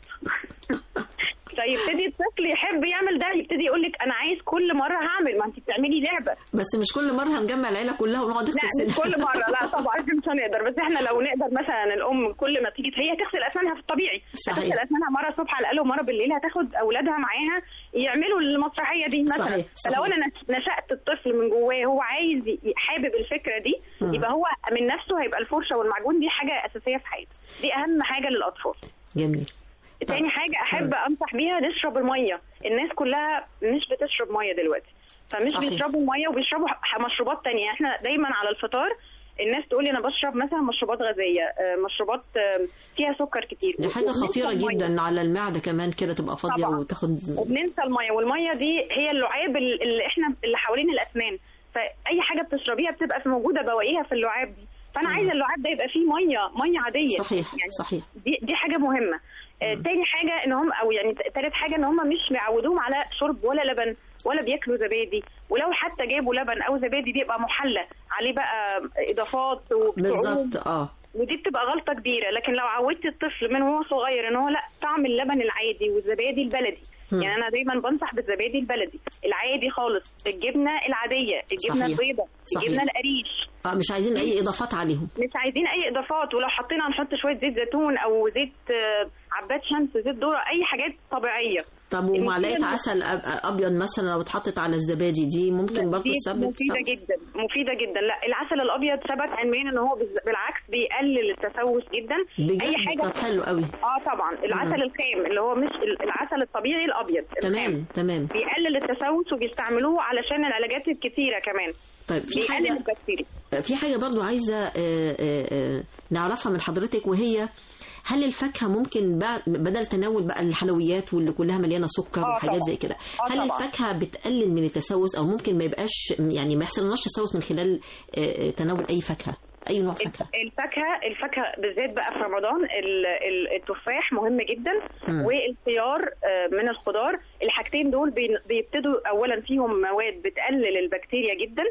فيبتدي الطفل يحب يعمل ده يبتدي يقول لك انا عايز كل مره هعمل ما انت بتعملي لعبه بس مش كل مره هنجمع العيله كلها ونقعد نغسل لا مش سنان. كل مره لا طبعا مش هنقدر بس احنا لو نقدر مثلا الام كل ما تيجي هي تغسل اسنانها في الطبيعي صحيح. هتغسل اسنانها مره الصبح على الاقل ومره بالليل هتاخد اولادها معاها يعملوا المسرحيه دي مثلا صحيح، صحيح. فلو انا نش- نشات الطفل من جواه هو عايز ي- حابب الفكره دي مم. يبقى هو من نفسه هيبقى الفرشه والمعجون دي حاجه اساسيه في حياته دي اهم حاجه للاطفال جميل تاني حاجة أحب أنصح بيها نشرب المية الناس كلها مش بتشرب مية دلوقتي فمش صحيح. بيشربوا المية وبيشربوا ح- مشروبات تانية احنا دايما على الفطار الناس تقول لي انا بشرب مثلا مشروبات غازيه آه، مشروبات آه، فيها سكر كتير دي حاجه وبننسى خطيره المية. جدا على المعده كمان كده تبقى فاضيه طبعاً. وتاخد وبننسى الميه والميه دي هي اللعاب ال- اللي احنا اللي حوالين الاسنان فاي حاجه بتشربيها بتبقى في موجوده بواقيها في اللعاب دي فانا عايزه اللعاب ده يبقى فيه ميه ميه عاديه صحيح يعني صحيح دي دي حاجه مهمه آه، تاني حاجه ان هم او يعني تالت حاجه ان هم مش بيعودوهم على شرب ولا لبن ولا بياكلوا زبادي ولو حتى جابوا لبن او زبادي بيبقى محلى عليه بقى اضافات وطعوم بالظبط اه ودي بتبقى غلطه كبيره لكن لو عودت الطفل من وهو صغير ان هو لا طعم اللبن العادي والزبادي البلدي مم. يعني انا دايما بنصح بالزبادي البلدي العادي خالص الجبنه العاديه الجبنه صحيح. البيضاء صحيح. الجبنه القريش اه مش عايزين اي اضافات عليهم مش عايزين اي اضافات ولو حطينا هنحط شويه زيت زيتون او زيت آه، عباد شمس زيت ذره اي حاجات طبيعيه طب المشكلة ومعلقه إن- عسل أب- ابيض مثلا لو اتحطت على الزبادي دي ممكن برضه دي تسبب مفيده تسبب- جدا مفيده جدا لا العسل الابيض ثبت علميا ان هو بز- بالعكس بيقلل التسوس جدا بجد اي حاجه طب حلو قوي اه طبعا العسل الخام اللي هو مش ال- العسل الطبيعي الابيض الخام. تمام تمام بيقلل التسوس وبيستعملوه علشان العلاجات الكتيره كمان طيب في بيقلل حاجه البكتيريا في حاجة برضو عايزة آه، آه، آه، نعرفها من حضرتك وهي هل الفاكهة ممكن بعد بدل تناول بقى الحلويات واللي كلها مليانة سكر آه وحاجات طبعاً. زي كده آه هل طبعاً. الفاكهة بتقلل من التسوس أو ممكن ما يبقاش يعني ما يحصلناش تسوس من خلال آه، آه، تناول أي فاكهة أي نوع فاكهة الفاكهه الفاكهه بالذات بقى في رمضان ال- ال- التفاح مهم جدا مم. والخيار آه، من الخضار الحاجتين دول بين- بيبتدوا اولا فيهم مواد بتقلل البكتيريا جدا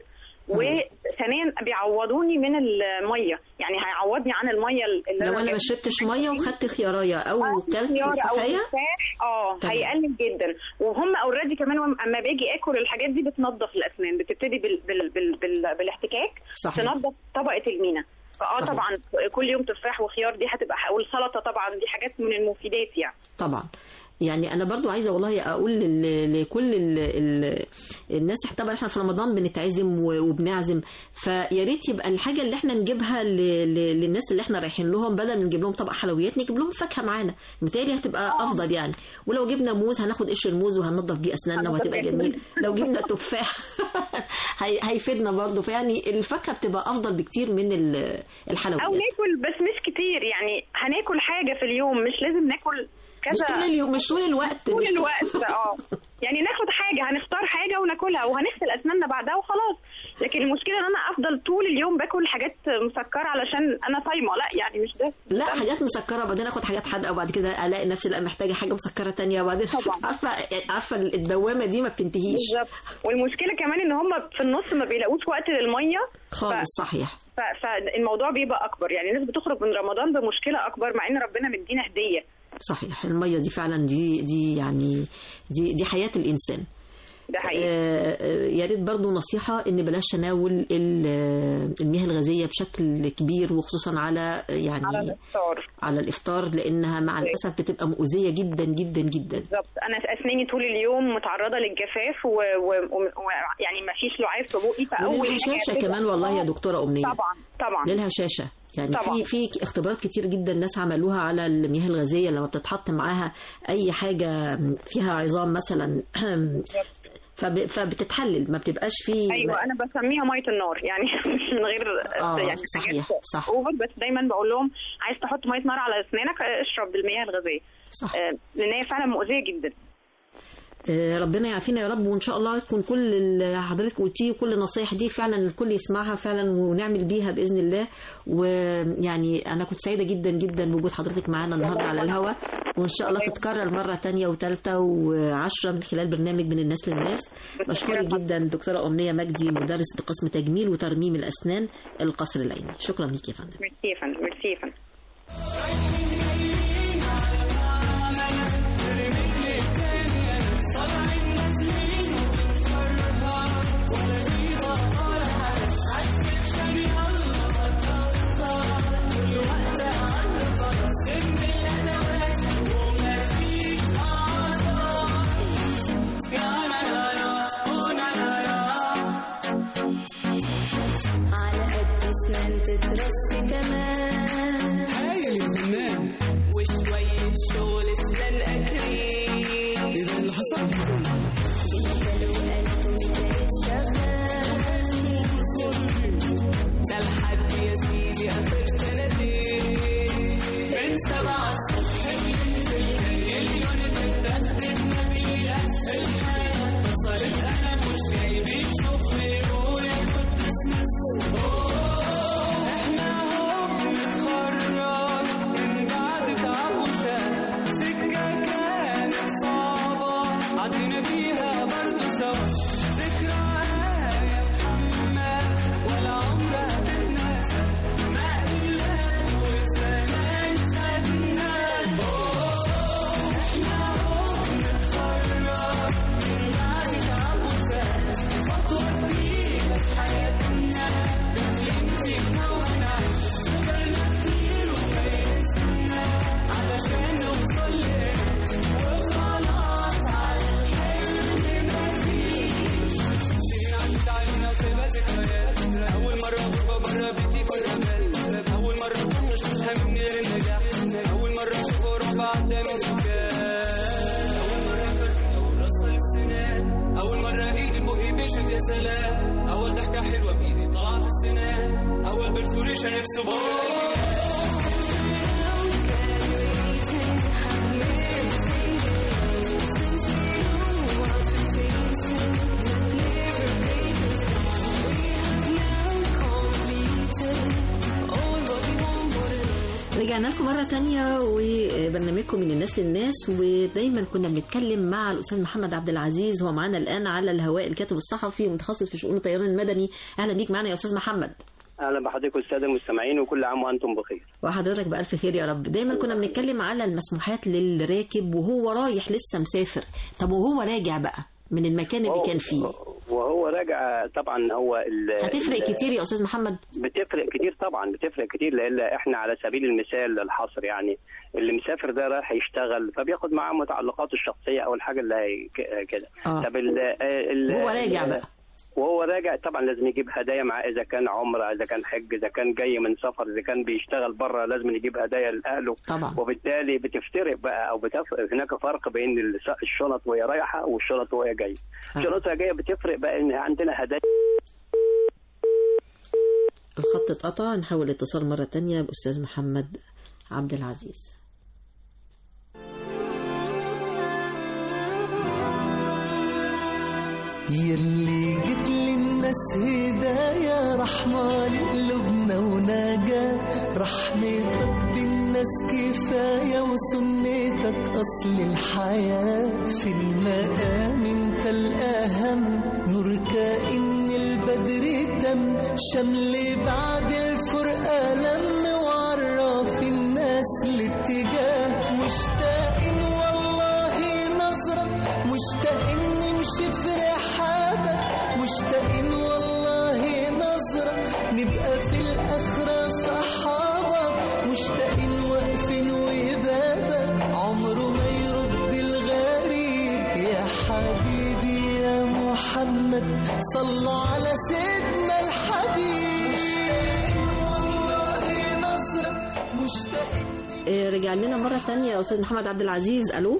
وثانيا بيعوضوني من الميه يعني هيعوضني عن الميه اللي لو أنا انا ما جايبها. شربتش ميه وخدت خيارية او كلت خيار او صحية تفاح اه تمام. هيقلل جدا وهم اوريدي كمان وم- اما باجي اكل الحاجات دي بتنظف الاسنان بتبتدي بال بال بال بال بالاحتكاك صحيح. تنظف طبقه المينا فاه صحيح. طبعا كل يوم تفاح وخيار دي هتبقى والسلطه طبعا دي حاجات من المفيدات يعني طبعا يعني انا برضو عايزه والله اقول لل- لكل ال ال الناس طبعا احنا في رمضان بنتعزم و- وبنعزم فيا ريت يبقى الحاجه اللي احنا نجيبها ل- ل- للناس اللي احنا رايحين لهم بدل ما نجيب لهم طبق حلويات نجيب لهم فاكهه معانا متهيألي هتبقى افضل يعني ولو جبنا موز هناخد قشر الموز وهننضف بيه اسناننا هننضف وهتبقى بيه جميل لو جبنا تفاح هي- هيفيدنا برضو فيعني الفاكهه بتبقى افضل بكتير من ال- او الحلويات ناكل بس مش كتير يعني هناكل حاجه في اليوم مش لازم ناكل مش كذا طول اليوم مش طول الوقت طول مش الوقت اه يعني ناخد حاجه هنختار حاجه وناكلها وهنغسل اسناننا بعدها وخلاص لكن المشكله ان انا افضل طول اليوم باكل حاجات مسكره علشان انا صايمه لا يعني مش ده لا حاجات مسكره وبعدين اخد حاجات حادقه وبعد كده الاقي نفسي لا محتاجه حاجه مسكره تانية وبعدين طبعا. عارفه عارفه الدوامه دي ما بتنتهيش بالظبط والمشكله كمان ان هم في النص ما بيلاقوش وقت للميه خالص صحيح ف- فالموضوع بيبقى اكبر يعني الناس بتخرج من رمضان بمشكله اكبر مع ان ربنا مدينا هديه صحيح الميه دي فعلا دي دي يعني دي دي حياه الانسان ده حقيقي آه، آه، يا ريت برضو نصيحة إن بلاش تناول ال- آه، المياه الغازية بشكل كبير وخصوصا على يعني على الافطار على الإفطار لأنها مع الأسف بتبقى مؤذية جدا جدا جدا بالظبط انا اسناني طول اليوم متعرضه للجفاف ويعني و... و... و... يعني ما فيش لعاب في بقي فاول ولها حاجة شاشة هتبقى- كمان والله يا دكتورة أمنية طبعا طبعا لها شاشة يعني طبعا. في في اختبارات كتير جدا ناس عملوها على المياه الغازية لما بتتحط معاها أي حاجة فيها عظام مثلا فب- فبتتحلل ما بتبقاش فيه ايوه انا بسميها ميه النار يعني مش من غير آه، يعني صحيح، حاجات صح. اوفر بس دايما بقول لهم عايز تحط ميه نار على اسنانك اشرب بالمياه الغازيه صح آه، لان هي فعلا مؤذيه جدا آه، ربنا يعافينا يا رب وان شاء الله تكون كل اللي حضرتك قلتيه وكل النصايح دي فعلا الكل يسمعها فعلا ونعمل بيها باذن الله ويعني انا كنت سعيده جدا جدا بوجود حضرتك معانا النهارده على الهواء وان شاء الله تتكرر مره تانية وثالثه وعشرة من خلال برنامج من الناس للناس بشكرك جدا دكتوره امنيه مجدي مدرس بقسم تجميل وترميم الاسنان القصر العيني شكرا ليك يا فندم ميرسي يا فندم ميرسي يا فندم على قد اسنان تترص كمان هايل يا فنان وشوية شغل اسنان اكريم ايه ده اللي حصل؟ جدل وانتم بقيت شغال ده لحد يا سيدي اخر سنتين من سبعة الصبح بننزل مليون تتخدم نبيلة الحالة اتصلت انا مش جايبين شوفني وياخد احنا اهو بنتخرج من بعد تعب وشقى سكة كانت صعبة عدينا بيها برضه سوا ذكرى يا محمد ولا عمرها تتنسى مقلب وزمان خدنا احنا اهو بنتخرج من بعد تعب وشقى خطوة جديدة في حياتنا بنمسكنا ونعيش صبرنا كتير وكيسنا علشان نوصل لهنا وخلاص على الحلم مفيش عدت علينا سيبها ذكريات أول مرة غربة برا بيتي برا بال أول مرة أكون مش مش هاممني غير النجاح أول مرة أشوف ربع قدام الرجال أول مرة فرق أول رصة للسنان أول مرة إيدي بقي بيشت يا سلام أول ضحكة حلوة بإيدي طالعة في السنان أول برفوريشن نفسه بوجه رجعنا لكم مرة تانية وبرنامجكم من الناس للناس ودايما كنا بنتكلم مع الأستاذ محمد عبد العزيز هو معانا الآن على الهواء الكاتب الصحفي ومتخصص في شؤون الطيران المدني أهلا بيك معنا يا أستاذ محمد اهلا بحضرتك والساده المستمعين وكل عام وانتم بخير وحضرتك بألف خير يا رب دايما كنا بنتكلم على المسموحات للراكب وهو رايح لسه مسافر طب وهو راجع بقى من المكان اللي كان فيه وهو راجع طبعا هو ال- هتفرق ال- كتير يا أستاذ محمد بتفرق كتير طبعا بتفرق كتير لان احنا على سبيل المثال الحصر يعني اللي مسافر ده رايح يشتغل فبياخد معاه متعلقاته الشخصيه او الحاجه اللي هي ك- كده آه. طب ال- ال- وهو راجع ال- بقى. وهو راجع طبعا لازم يجيب هدايا معاه اذا كان عمره اذا كان حج اذا كان جاي من سفر اذا كان بيشتغل بره لازم يجيب هدايا لاهله طبعا وبالتالي بتفترق بقى او بتفرق هناك فرق بين الس- الشنط وهي رايحه والشنط وهي جايه الشنط وهي جايه بتفرق بقى ان عندنا هدايا الخط اتقطع نحاول الاتصال مرة تانية بأستاذ محمد عبد العزيز يلي جيت للناس هدايا رحمة لقلوبنا ونجاة رحمتك بالناس كفاية وسنتك أصل الحياة في المقام انت الأهم نور كائن البدر تم شمل بعد الفرقة لم وعرف الناس الاتجاه مشتاقين والله نظرة مشتاقين نمشي في رحابك مشتاقين والله نظرة نبقى في الآخرة صحابك مشتاقين واقفين وبابك عمره ما يرد الغريب يا حبيبي يا محمد صلوا على سيدنا الحبيب مشتاقين والله نظرة مشتاقين آه، رجع لنا مرة تانية يا أستاذ محمد عبد العزيز ألو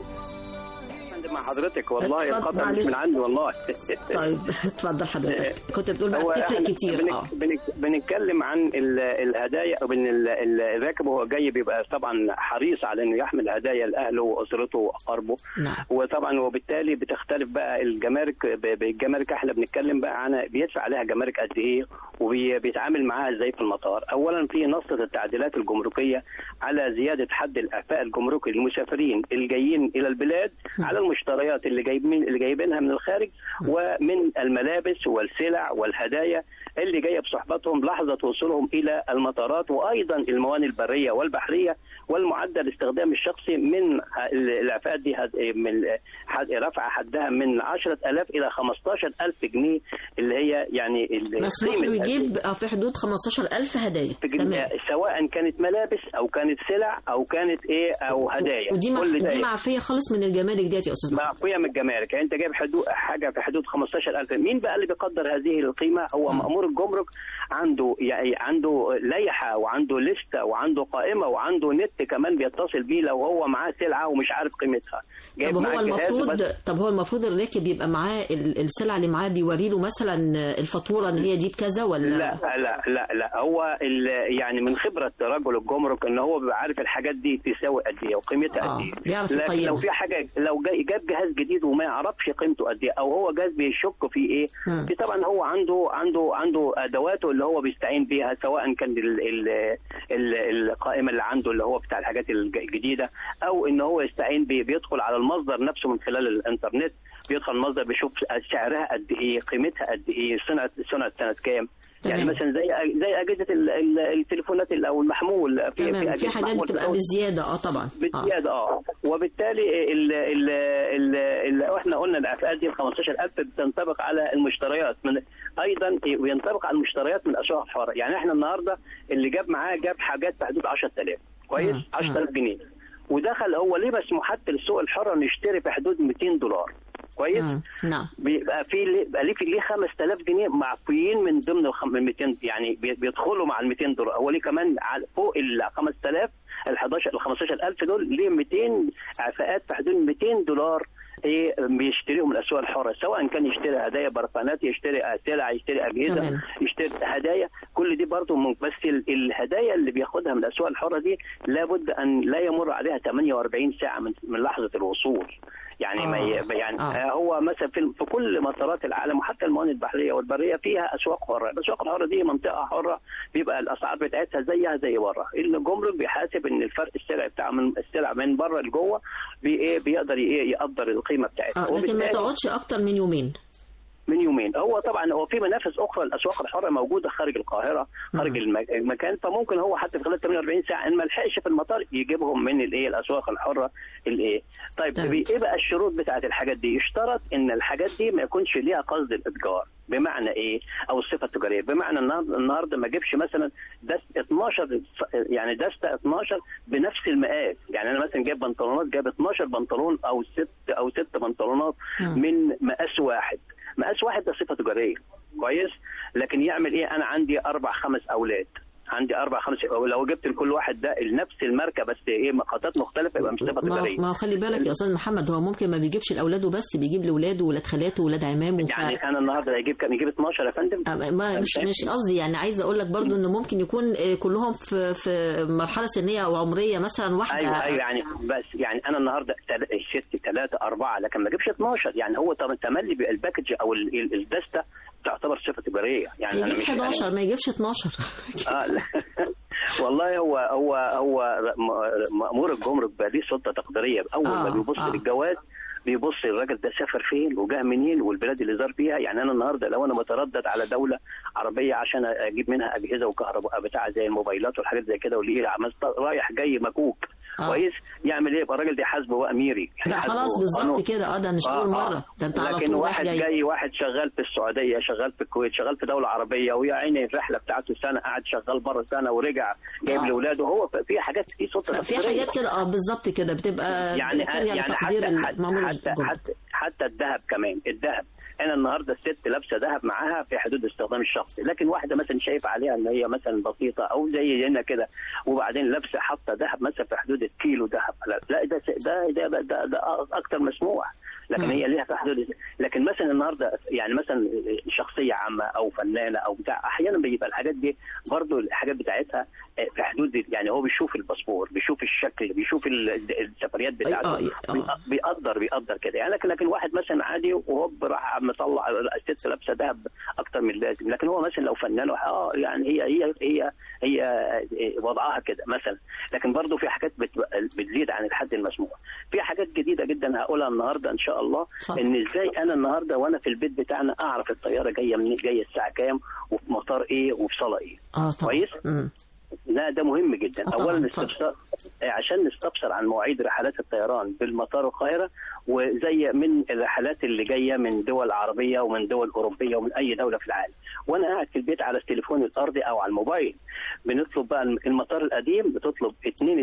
مع حضرتك والله اتفضل القطع مش معلش. من عندي والله طيب اتفضل حضرتك كنت بتقول بقى هو بتفرق إحنا كتير بنك اه بنك بنتكلم عن ال- الهدايا او ان ال- ال- الراكب وهو جاي بيبقى طبعا حريص على انه يحمل هدايا لاهله واسرته واقاربه نعم وطبعا وبالتالي بتختلف بقى الجمارك ب- بالجمارك احنا بنتكلم بقى عن بيدفع عليها جمارك قد ايه وبيتعامل معاها ازاي في المطار اولا في نصة التعديلات الجمركيه على زياده حد الاعفاء الجمركي للمسافرين الجايين الى البلاد على المشتريات اللي جايبين اللي جايبينها من الخارج ومن الملابس والسلع والهدايا اللي جايه بصحبتهم لحظه وصولهم الى المطارات وايضا الموانئ البريه والبحريه والمعدل استخدام الشخصي من الاعفاءات دي هد- من حد- رفع حدها من 10000 الى 15000 جنيه اللي هي يعني ال- مسموح قيمة له يجيب آه، في حدود 15000 هدايا تمام سواء كانت ملابس او كانت سلع او كانت ايه او هدايا ودي مع... كل ده دي إيه؟ معفية خالص من الجمارك ديت يا أستاذ محمد معفية من الجمارك يعني انت جايب حدود حاجه في حدود 15000 مين بقى اللي بيقدر هذه القيمه هو مأمور الجمرك عنده يعني عنده لائحه وعنده لسته وعنده قائمه وعنده نت كمان بيتصل بيه لو هو معاه سلعه ومش عارف قيمتها طب هو معاه جهاز المفروض بس- طب هو المفروض الراكب يبقى معاه ال- السلعة اللي معاه بيوري له مثلا الفاتورة ان هي دي بكذا ولا لا لا لا لا هو ال- يعني من خبره رجل الجمرك ان هو بيبقى عارف الحاجات دي تساوي قد ايه وقيمتها آه، قد ايه بيعرف لكن يقيمها. لو في حاجه لو جاي جاب جهاز جديد وما يعرفش قيمته قد ايه او هو جهاز بيشك فيه ايه مم. في طبعا هو عنده عنده عنده ادواته اللي هو بيستعين بيها سواء كان ال ال ال القائمه اللي عنده اللي هو بتاع الحاجات الج- الجديده او ان هو يستعين بي بيدخل على المصدر نفسه من خلال الانترنت بيدخل المصدر بيشوف سعرها قد ايه قيمتها قد ايه صنعت صنعت سنه كام يعني تمام. مثلا زي زي اجهزه ال- ال- التليفونات ال- او المحمول في تمام في أجهزة حاجات محمول بتبقى بتزود- بزيادة اه طبعا آه. بزياده اه وبالتالي ال ال ال ال احنا قلنا الاعفاءات دي ال 15000 بتنطبق على المشتريات من ايضا بينطبق على المشتريات من الاسواق الحاره يعني احنا النهارده اللي جاب معاه جاب حاجات في حدود 10000 كويس مم. 10000 جنيه ودخل هو ليه مسموحات للسوق الحر انه يشتري في حدود 200 دولار كويس مم. نعم بيبقى في بيبقى ليه في ليه 5000 جنيه معفيين من ضمن ال 200 يعني بي- بيدخلوا مع ال 200 دولار هو ليه كمان على- فوق ال 5000 ال 11 ال 15000 دول ليه 200 اعفاءات في حدود 200 دولار ايه بيشتريهم من الاسواق الحره سواء كان يشتري هدايا برفانات يشتري سلع يشتري اجهزه تمام. يشتري هدايا كل دي برضه من- بس ال- الهدايا اللي بياخدها من الاسواق الحره دي لابد ان لا يمر عليها 48 ساعه من من لحظه الوصول يعني ما ي- آه. يعني آه. هو مثلا في, في كل مطارات العالم وحتى الموانئ البحريه والبريه فيها اسواق حره، الاسواق الحره دي منطقه حره بيبقى الاسعار بتاعتها زيها زي بره، الجمرك بيحاسب ان الفرق السلع بتاع من السلع من بره لجوه بي ايه بيقدر ايه يقدر القيمه بتاعتها آه لكن ما وبالتالي- تقعدش اكتر من يومين من يومين هو طبعا هو في منافس اخرى الاسواق الحره موجوده خارج القاهره خارج الم- المكان فممكن هو حتى في خلال 48 ساعه ان ما لحقش في المطار يجيبهم من الايه الاسواق الحره الايه طيب تمام. بي- ايه بقى الشروط بتاعت الحاجات دي يشترط ان الحاجات دي ما يكونش ليها قصد الاتجار بمعنى ايه او الصفه التجاريه بمعنى النهارده النهارده ما اجيبش مثلا دست 12 يعني دسته 12 بنفس المقاس يعني انا مثلا جايب بنطلونات جايب 12 بنطلون او ست او ست بنطلونات مم. من مقاس واحد مقاس واحد ده صفه تجاريه كويس لكن يعمل ايه انا عندي اربع خمس اولاد عندي اربع خمس لو جبت لكل واحد ده نفس الماركه بس ايه مقاسات مختلفه يبقى مش صفه ما تجاريه ما هو خلي بالك يا استاذ محمد هو ممكن ما بيجيبش لاولاده بس بيجيب لاولاده وولاد خالاته وولاد عمامه ف... يعني انا النهارده هيجيب كام يجيب 12 يا فندم آه، ما مش فاهم؟ مش قصدي يعني عايزه اقول لك برضو انه ممكن يكون آه، كلهم في في مرحله سنيه او عمريه مثلا واحده ايوه ايوه يعني بس يعني انا النهارده تل- ست ثلاثه اربعه لكن ما اجيبش 12 يعني هو طب تملي بالباكج او ال- ال- الدسته تعتبر صفه تجاريه يعني انا يجيب مش 11 ما يجيبش 12 اه لا والله هو هو هو م- مأمور الجمرك بقى ليه سلطه تقديريه اول ما آه، بيبص آه. للجواز بيبص الراجل ده سافر فين وجاء منين والبلاد اللي زار فيها يعني انا النهارده لو انا متردد على دوله عربيه عشان اجيب منها اجهزه وكهرباء بتاع زي الموبايلات والحاجات زي كده واللي عمال رايح جاي مكوك آه. كويس يعمل ايه يبقى الراجل ده يحاسبه بقى ميري لا يحاسبه خلاص قانون. بالظبط كده اه ده مش اول مره ده انت على لكن طول رايح واحد جاي جاي واحد شغال في السعوديه شغال في الكويت شغال في دوله عربيه ويا عيني الرحله بتاعته سنه قعد شغال بره سنه ورجع جايب آه. لاولاده هو في حاجات في سلطه في تقديرية. حاجات كده اه بالظبط كده بتبقى يعني بترجع يعني لتقدير حتى حتى المأمور حتى, الجمرك. حتى حتى الذهب كمان الذهب انا النهارده الست لابسه ذهب معاها في حدود استخدام الشخصي لكن واحده مثلا شايف عليها ان هي مثلا بسيطه او زي هنا كده وبعدين لابسه حاطه ذهب مثلا في حدود الكيلو ذهب لا لا ده ده ده, ده, ده, ده اكتر مسموح لكن مم. هي ليها في حدود لكن مثلا النهارده يعني مثلا شخصية عامة أو فنانة أو بتاع أحيانا بيبقى الحاجات دي برضو الحاجات بتاعتها في حدود يعني هو بيشوف الباسبور بيشوف الشكل بيشوف ال- السفريات بتاعته آه، آه. بي- بيقدر بيقدر كده يعني لكن لكن واحد مثلا عادي وهوب راح مطلع الست لابسه ذهب اكتر من اللازم لكن هو مثلا لو فنان اه يعني هي هي هي هي وضعها كده مثلا لكن برضه في حاجات بتبقى- بتزيد عن الحد المسموح في حاجات جديده جدا هقولها النهارده ان شاء الله اتفضل. ان ازاي انا النهارده وانا في البيت بتاعنا اعرف الطياره جايه من جايه الساعه كام وفي مطار ايه وفي صاله ايه اه طبعا كويس؟ مم. لا ده مهم جدا آه طبعاً، اولا اتفضل. استفسار آه، عشان نستفسر عن مواعيد رحلات الطيران بالمطار القاهره وزي من الرحلات اللي جايه من دول عربيه ومن دول اوروبيه ومن اي دوله في العالم وانا قاعد في البيت على التليفون الارضي او على الموبايل بنطلب بقى المطار القديم بتطلب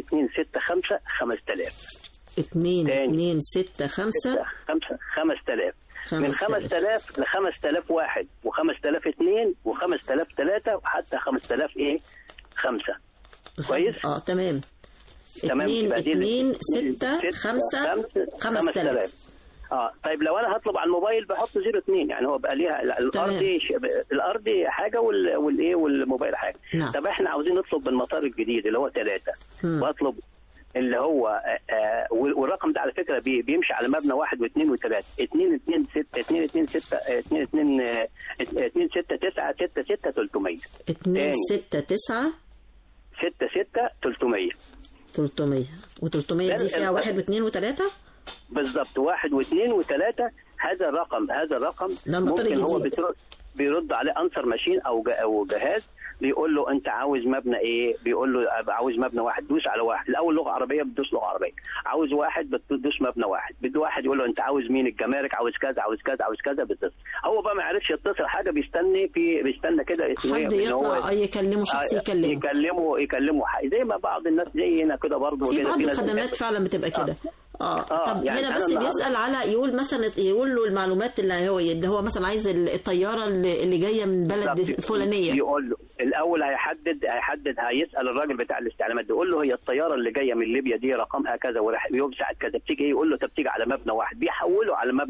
2265 5000 اتنين تاني. اتنين ستة خمسة 5 5000 من 5000 5000 ل 5000 واحد و5000 اثنين و5000 ثلاثه وحتى 5000 ايه خمسه كويس؟ اه تمام تمام اتنين يبقى دي اتنين ستة، ستة خمسة خمسة، خمس تلاف اه طيب لو انا هطلب على الموبايل بحط زيرو اتنين يعني هو بقى ليها الارضي ش... الارضي حاجه وال... والايه والموبايل حاجه نعم. طب احنا عاوزين نطلب بالمطار الجديد اللي هو ثلاثه مم. واطلب اللي هو آه آه وال- والرقم ده على فكره بي- بيمشي على مبنى واحد واثنين وثلاثه اثنين اثنين ستة اثنين اثنين ستة آه، اثنين اثنين آه، اثنين ستة تسعة ستة ستة 300 اتنين تاني. ستة تسعة ستة ستة 300 تلتمية وتلتمية ده دي فيها ال- واحد واثنين وثلاثة بالضبط واحد واثنين وثلاثة هذا الرقم هذا الرقم ده المطار ممكن هو الجديد. بترد بيرد عليه انسر ماشين او جا- او جهاز بيقول له انت عاوز مبنى ايه بيقول له أبقى عاوز مبنى واحد دوس على واحد الاول لغه عربيه بتدوس لغه عربيه عاوز واحد بتدوس مبنى واحد بده واحد يقول له انت عاوز مين الجمارك عاوز كذا عاوز كذا عاوز كذا بتدوس هو بقى ما عرفش يتصل حاجه بيستني في بيستنى كده اسمه حد إيه؟ إن هو- يطلع أي يكلمه شخص آه، يكلمه يكلمه يكلمه حق. زي ما بعض الناس زي هنا كده برضه في كده بعض ناس الخدمات بتحب- فعلا بتبقى كده اه آه، طب يعني هنا أنا بس النهاردة- بيسأل على يقول مثلا يقول له المعلومات اللي هو اللي هو مثلا عايز الطيارة اللي اللي جاية من بلد بالظبط. الفلانية يقول له الاول هيحدد هيحدد هيسال الراجل بتاع الاستعلامات ده يقول له هي الطياره اللي جايه من ليبيا دي رقمها كذا وراح يوم ساعه كذا بتيجي إيه؟ يقول له طب بتيجي على مبنى واحد بيحوله على مبنى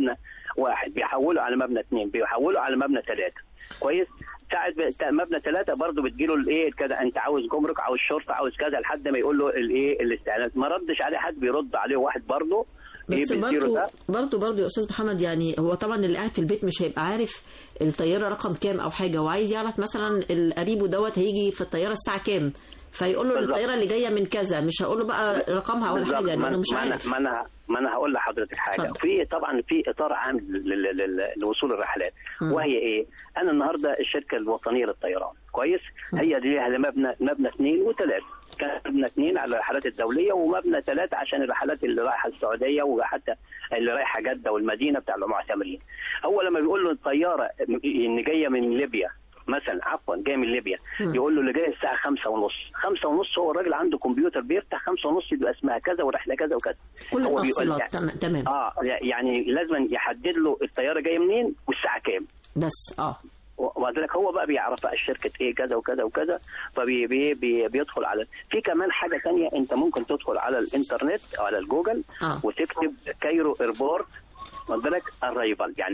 واحد بيحولوا على مبنى اثنين بيحولوا على مبنى ثلاثه كويس ساعة ب- مبنى ثلاثة برضه بتجيله الايه كذا انت عاوز جمرك عاوز شرطة عاوز كذا لحد ما يقول له الايه الاستعلانات ما ردش عليه حد بيرد عليه واحد برضه ايه بس بيديله برضه ده برضه برضه يا استاذ محمد يعني هو طبعا اللي قاعد في البيت مش هيبقى عارف الطياره رقم كام او حاجه وعايز يعرف مثلا القريبه دوت هيجي في الطياره الساعه كام فيقول له بالظبط. الطياره اللي جايه من كذا مش هقول له بقى رقمها ولا بالظبط. حاجه ما لانه مش ما أنا- عارف ما انا ما انا هقول لحضرتك حاجه اتفضل. في طبعا في اطار عام لل- لل- لل- لوصول الرحلات مم. وهي ايه؟ انا النهارده الشركه الوطنيه للطيران كويس؟ هي دي لها مبنى مبنى اثنين وثلاثه كان مبنى اثنين على الرحلات الدوليه ومبنى ثلاثه عشان الرحلات اللي رايحه السعوديه وحتى اللي رايحه جده والمدينه بتاع المعتمرين. هو لما بيقول له الطياره ان جايه من ليبيا مثلا عفوا جاي من ليبيا مم. يقول له اللي جاي الساعه خمسة ونص خمسة ونص هو الراجل عنده كمبيوتر بيفتح خمسة ونص يبقى اسمها كذا ورحله كذا وكذا كل هو بيقول التفصيلات يعني- تمام تمام اه يعني لازم يحدد له الطياره جايه منين والساعه كام بس اه وذلك هو بقى بيعرف بقى الشركه ايه كذا وكذا وكذا فبي بي بي بيدخل على في كمان حاجه تانية انت ممكن تدخل على الانترنت او على الجوجل اه وتكتب كايرو ايربورت واخد بالك الرايفل يعني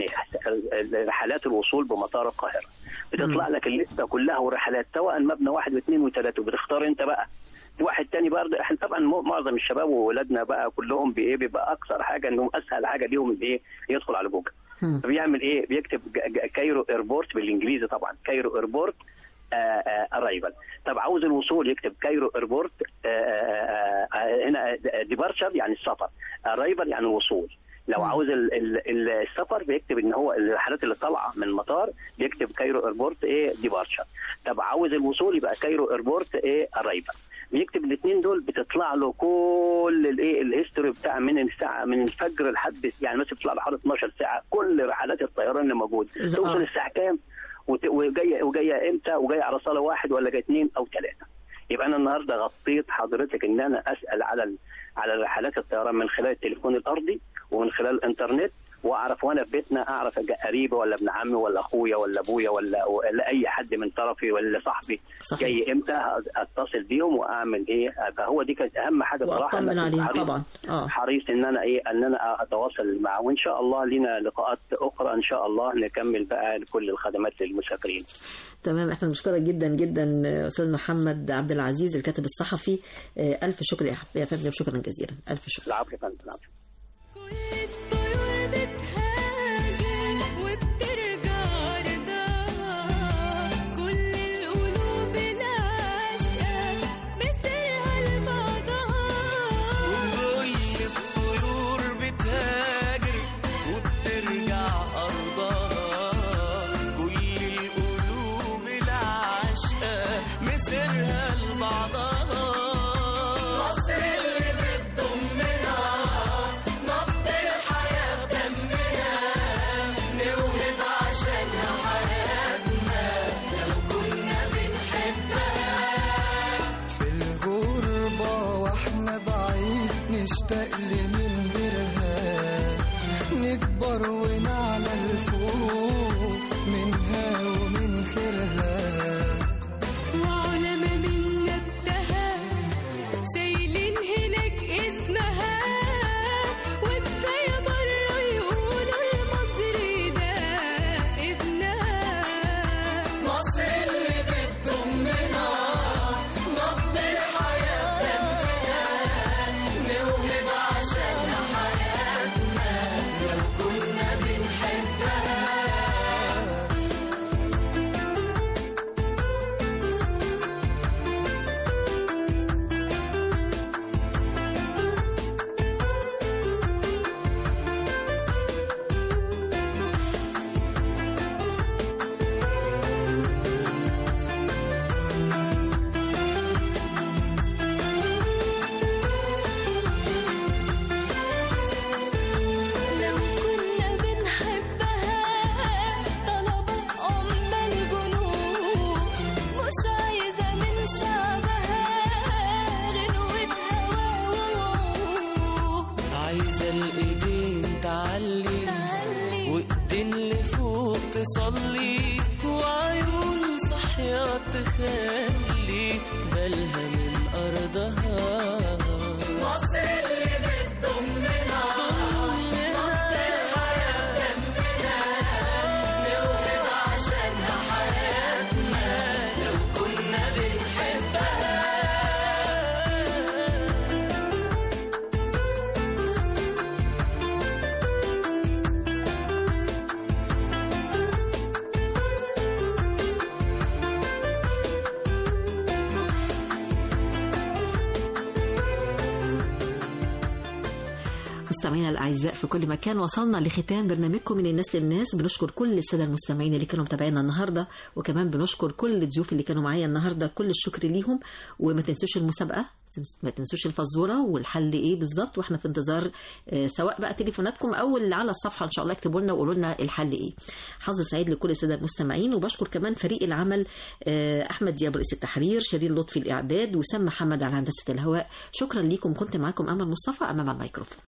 رحلات الوصول بمطار القاهره بتطلع لك الليسته كلها ورحلات سواء مبنى واحد واثنين وثلاثه وبتختار انت بقى في واحد تاني برضه احنا طبعا مو- معظم الشباب وولادنا بقى كلهم بايه بيبقى اكثر حاجه انهم اسهل حاجه ليهم الايه يدخل على جوجل مم. بيعمل ايه بيكتب ج- ج- كايرو ايربورت بالانجليزي طبعا كايرو ايربورت ارايفل طب عاوز الوصول يكتب كايرو ايربورت آه، آه، آه، هنا ديبارشر يعني السفر ارايفل يعني الوصول لو مم. عاوز ال- ال- ال- السفر بيكتب ان هو الرحلات اللي طالعه من المطار بيكتب كايرو ايربورت ايه ديبارشر طب عاوز الوصول يبقى كايرو ايربورت ايه ارايفل بيكتب الاثنين دول بتطلع له كل الايه الهيستوري بتاع من الساعه من الفجر لحد يعني مثلا بتطلع له حوالي 12 ساعه كل رحلات الطيران اللي موجوده إذا- توصل آه. الساعه كام وت- وجايه وجايه امتى وجايه على صاله واحد ولا جايه اثنين او ثلاثه يبقى انا النهارده غطيت حضرتك ان انا اسال على ال- على رحلات الطيران من خلال التليفون الارضي ومن خلال الانترنت واعرف وانا في بيتنا اعرف أجا- قريبي ولا ابن عمي ولا اخويا ولا ابويا ولا ولا اي حد من طرفي ولا صاحبي صحيح. جاي امتى اتصل بيهم واعمل ايه فهو دي كانت اهم حاجه صراحه واطمن أنا كنت عليهم حريص- طبعا اه حريص ان انا ايه ان انا اتواصل معه وان شاء الله لنا لقاءات اخرى ان شاء الله نكمل بقى كل الخدمات للمسافرين تمام احنا بنشكرك جدا جدا آه، استاذ محمد عبد العزيز الكاتب الصحفي آه، الف شكر يا يا فندم شكرا جزيلا الف شكر العفو يا فندم العفو كل الطيور بتهاجر وبترجع رضاها كل القلوب العاشقة مسيرها لبعضها كل الطيور بتهاجر وبترجع أرضها كل القلوب العاشقة مسيرها لبعضها مصر اللي بتضمنا نبض الحياة بدمنا نوهب عشانها حياتنا لو كنا بنحبها في الغربة واحنا بعيد نشتاق لمن غيرها نكبر ونعلى الفوق منها ومن خيرها وعلماء من نبتها شايلين هناك اسمها وكفاية مرة يقولوا المصري ده ابنها مصر اللي بتضمنا نبض الحياة بدمنا نوهب عشانها حياتنا لو كنا بنحبها لو كنا بنحبها طلبت أم الجنوب مش عايزة من شعبها غنوة هوا عايزة الإيدين تعلي تعلي وإيدين لفوق تصلي وعيون صحية تخلي بالها من أرضها مصر اللي بتضمنا نبض الحياة مستمعينا الاعزاء في كل مكان وصلنا لختام برنامجكم من الناس للناس بنشكر كل الساده المستمعين اللي كانوا متابعينا النهارده وكمان بنشكر كل الضيوف اللي كانوا معايا النهارده كل الشكر ليهم وما تنسوش المسابقه ما تنسوش الفزوره والحل ايه بالظبط واحنا في انتظار آه، سواء بقى تليفوناتكم او اللي على الصفحه ان شاء الله اكتبوا لنا وقولوا لنا الحل ايه حظ سعيد لكل الساده المستمعين وبشكر كمان فريق العمل آه، احمد دياب رئيس التحرير شيرين لطفي الاعداد وسام محمد على هندسه الهواء شكرا ليكم كنت معاكم امل مصطفى امام الميكروفون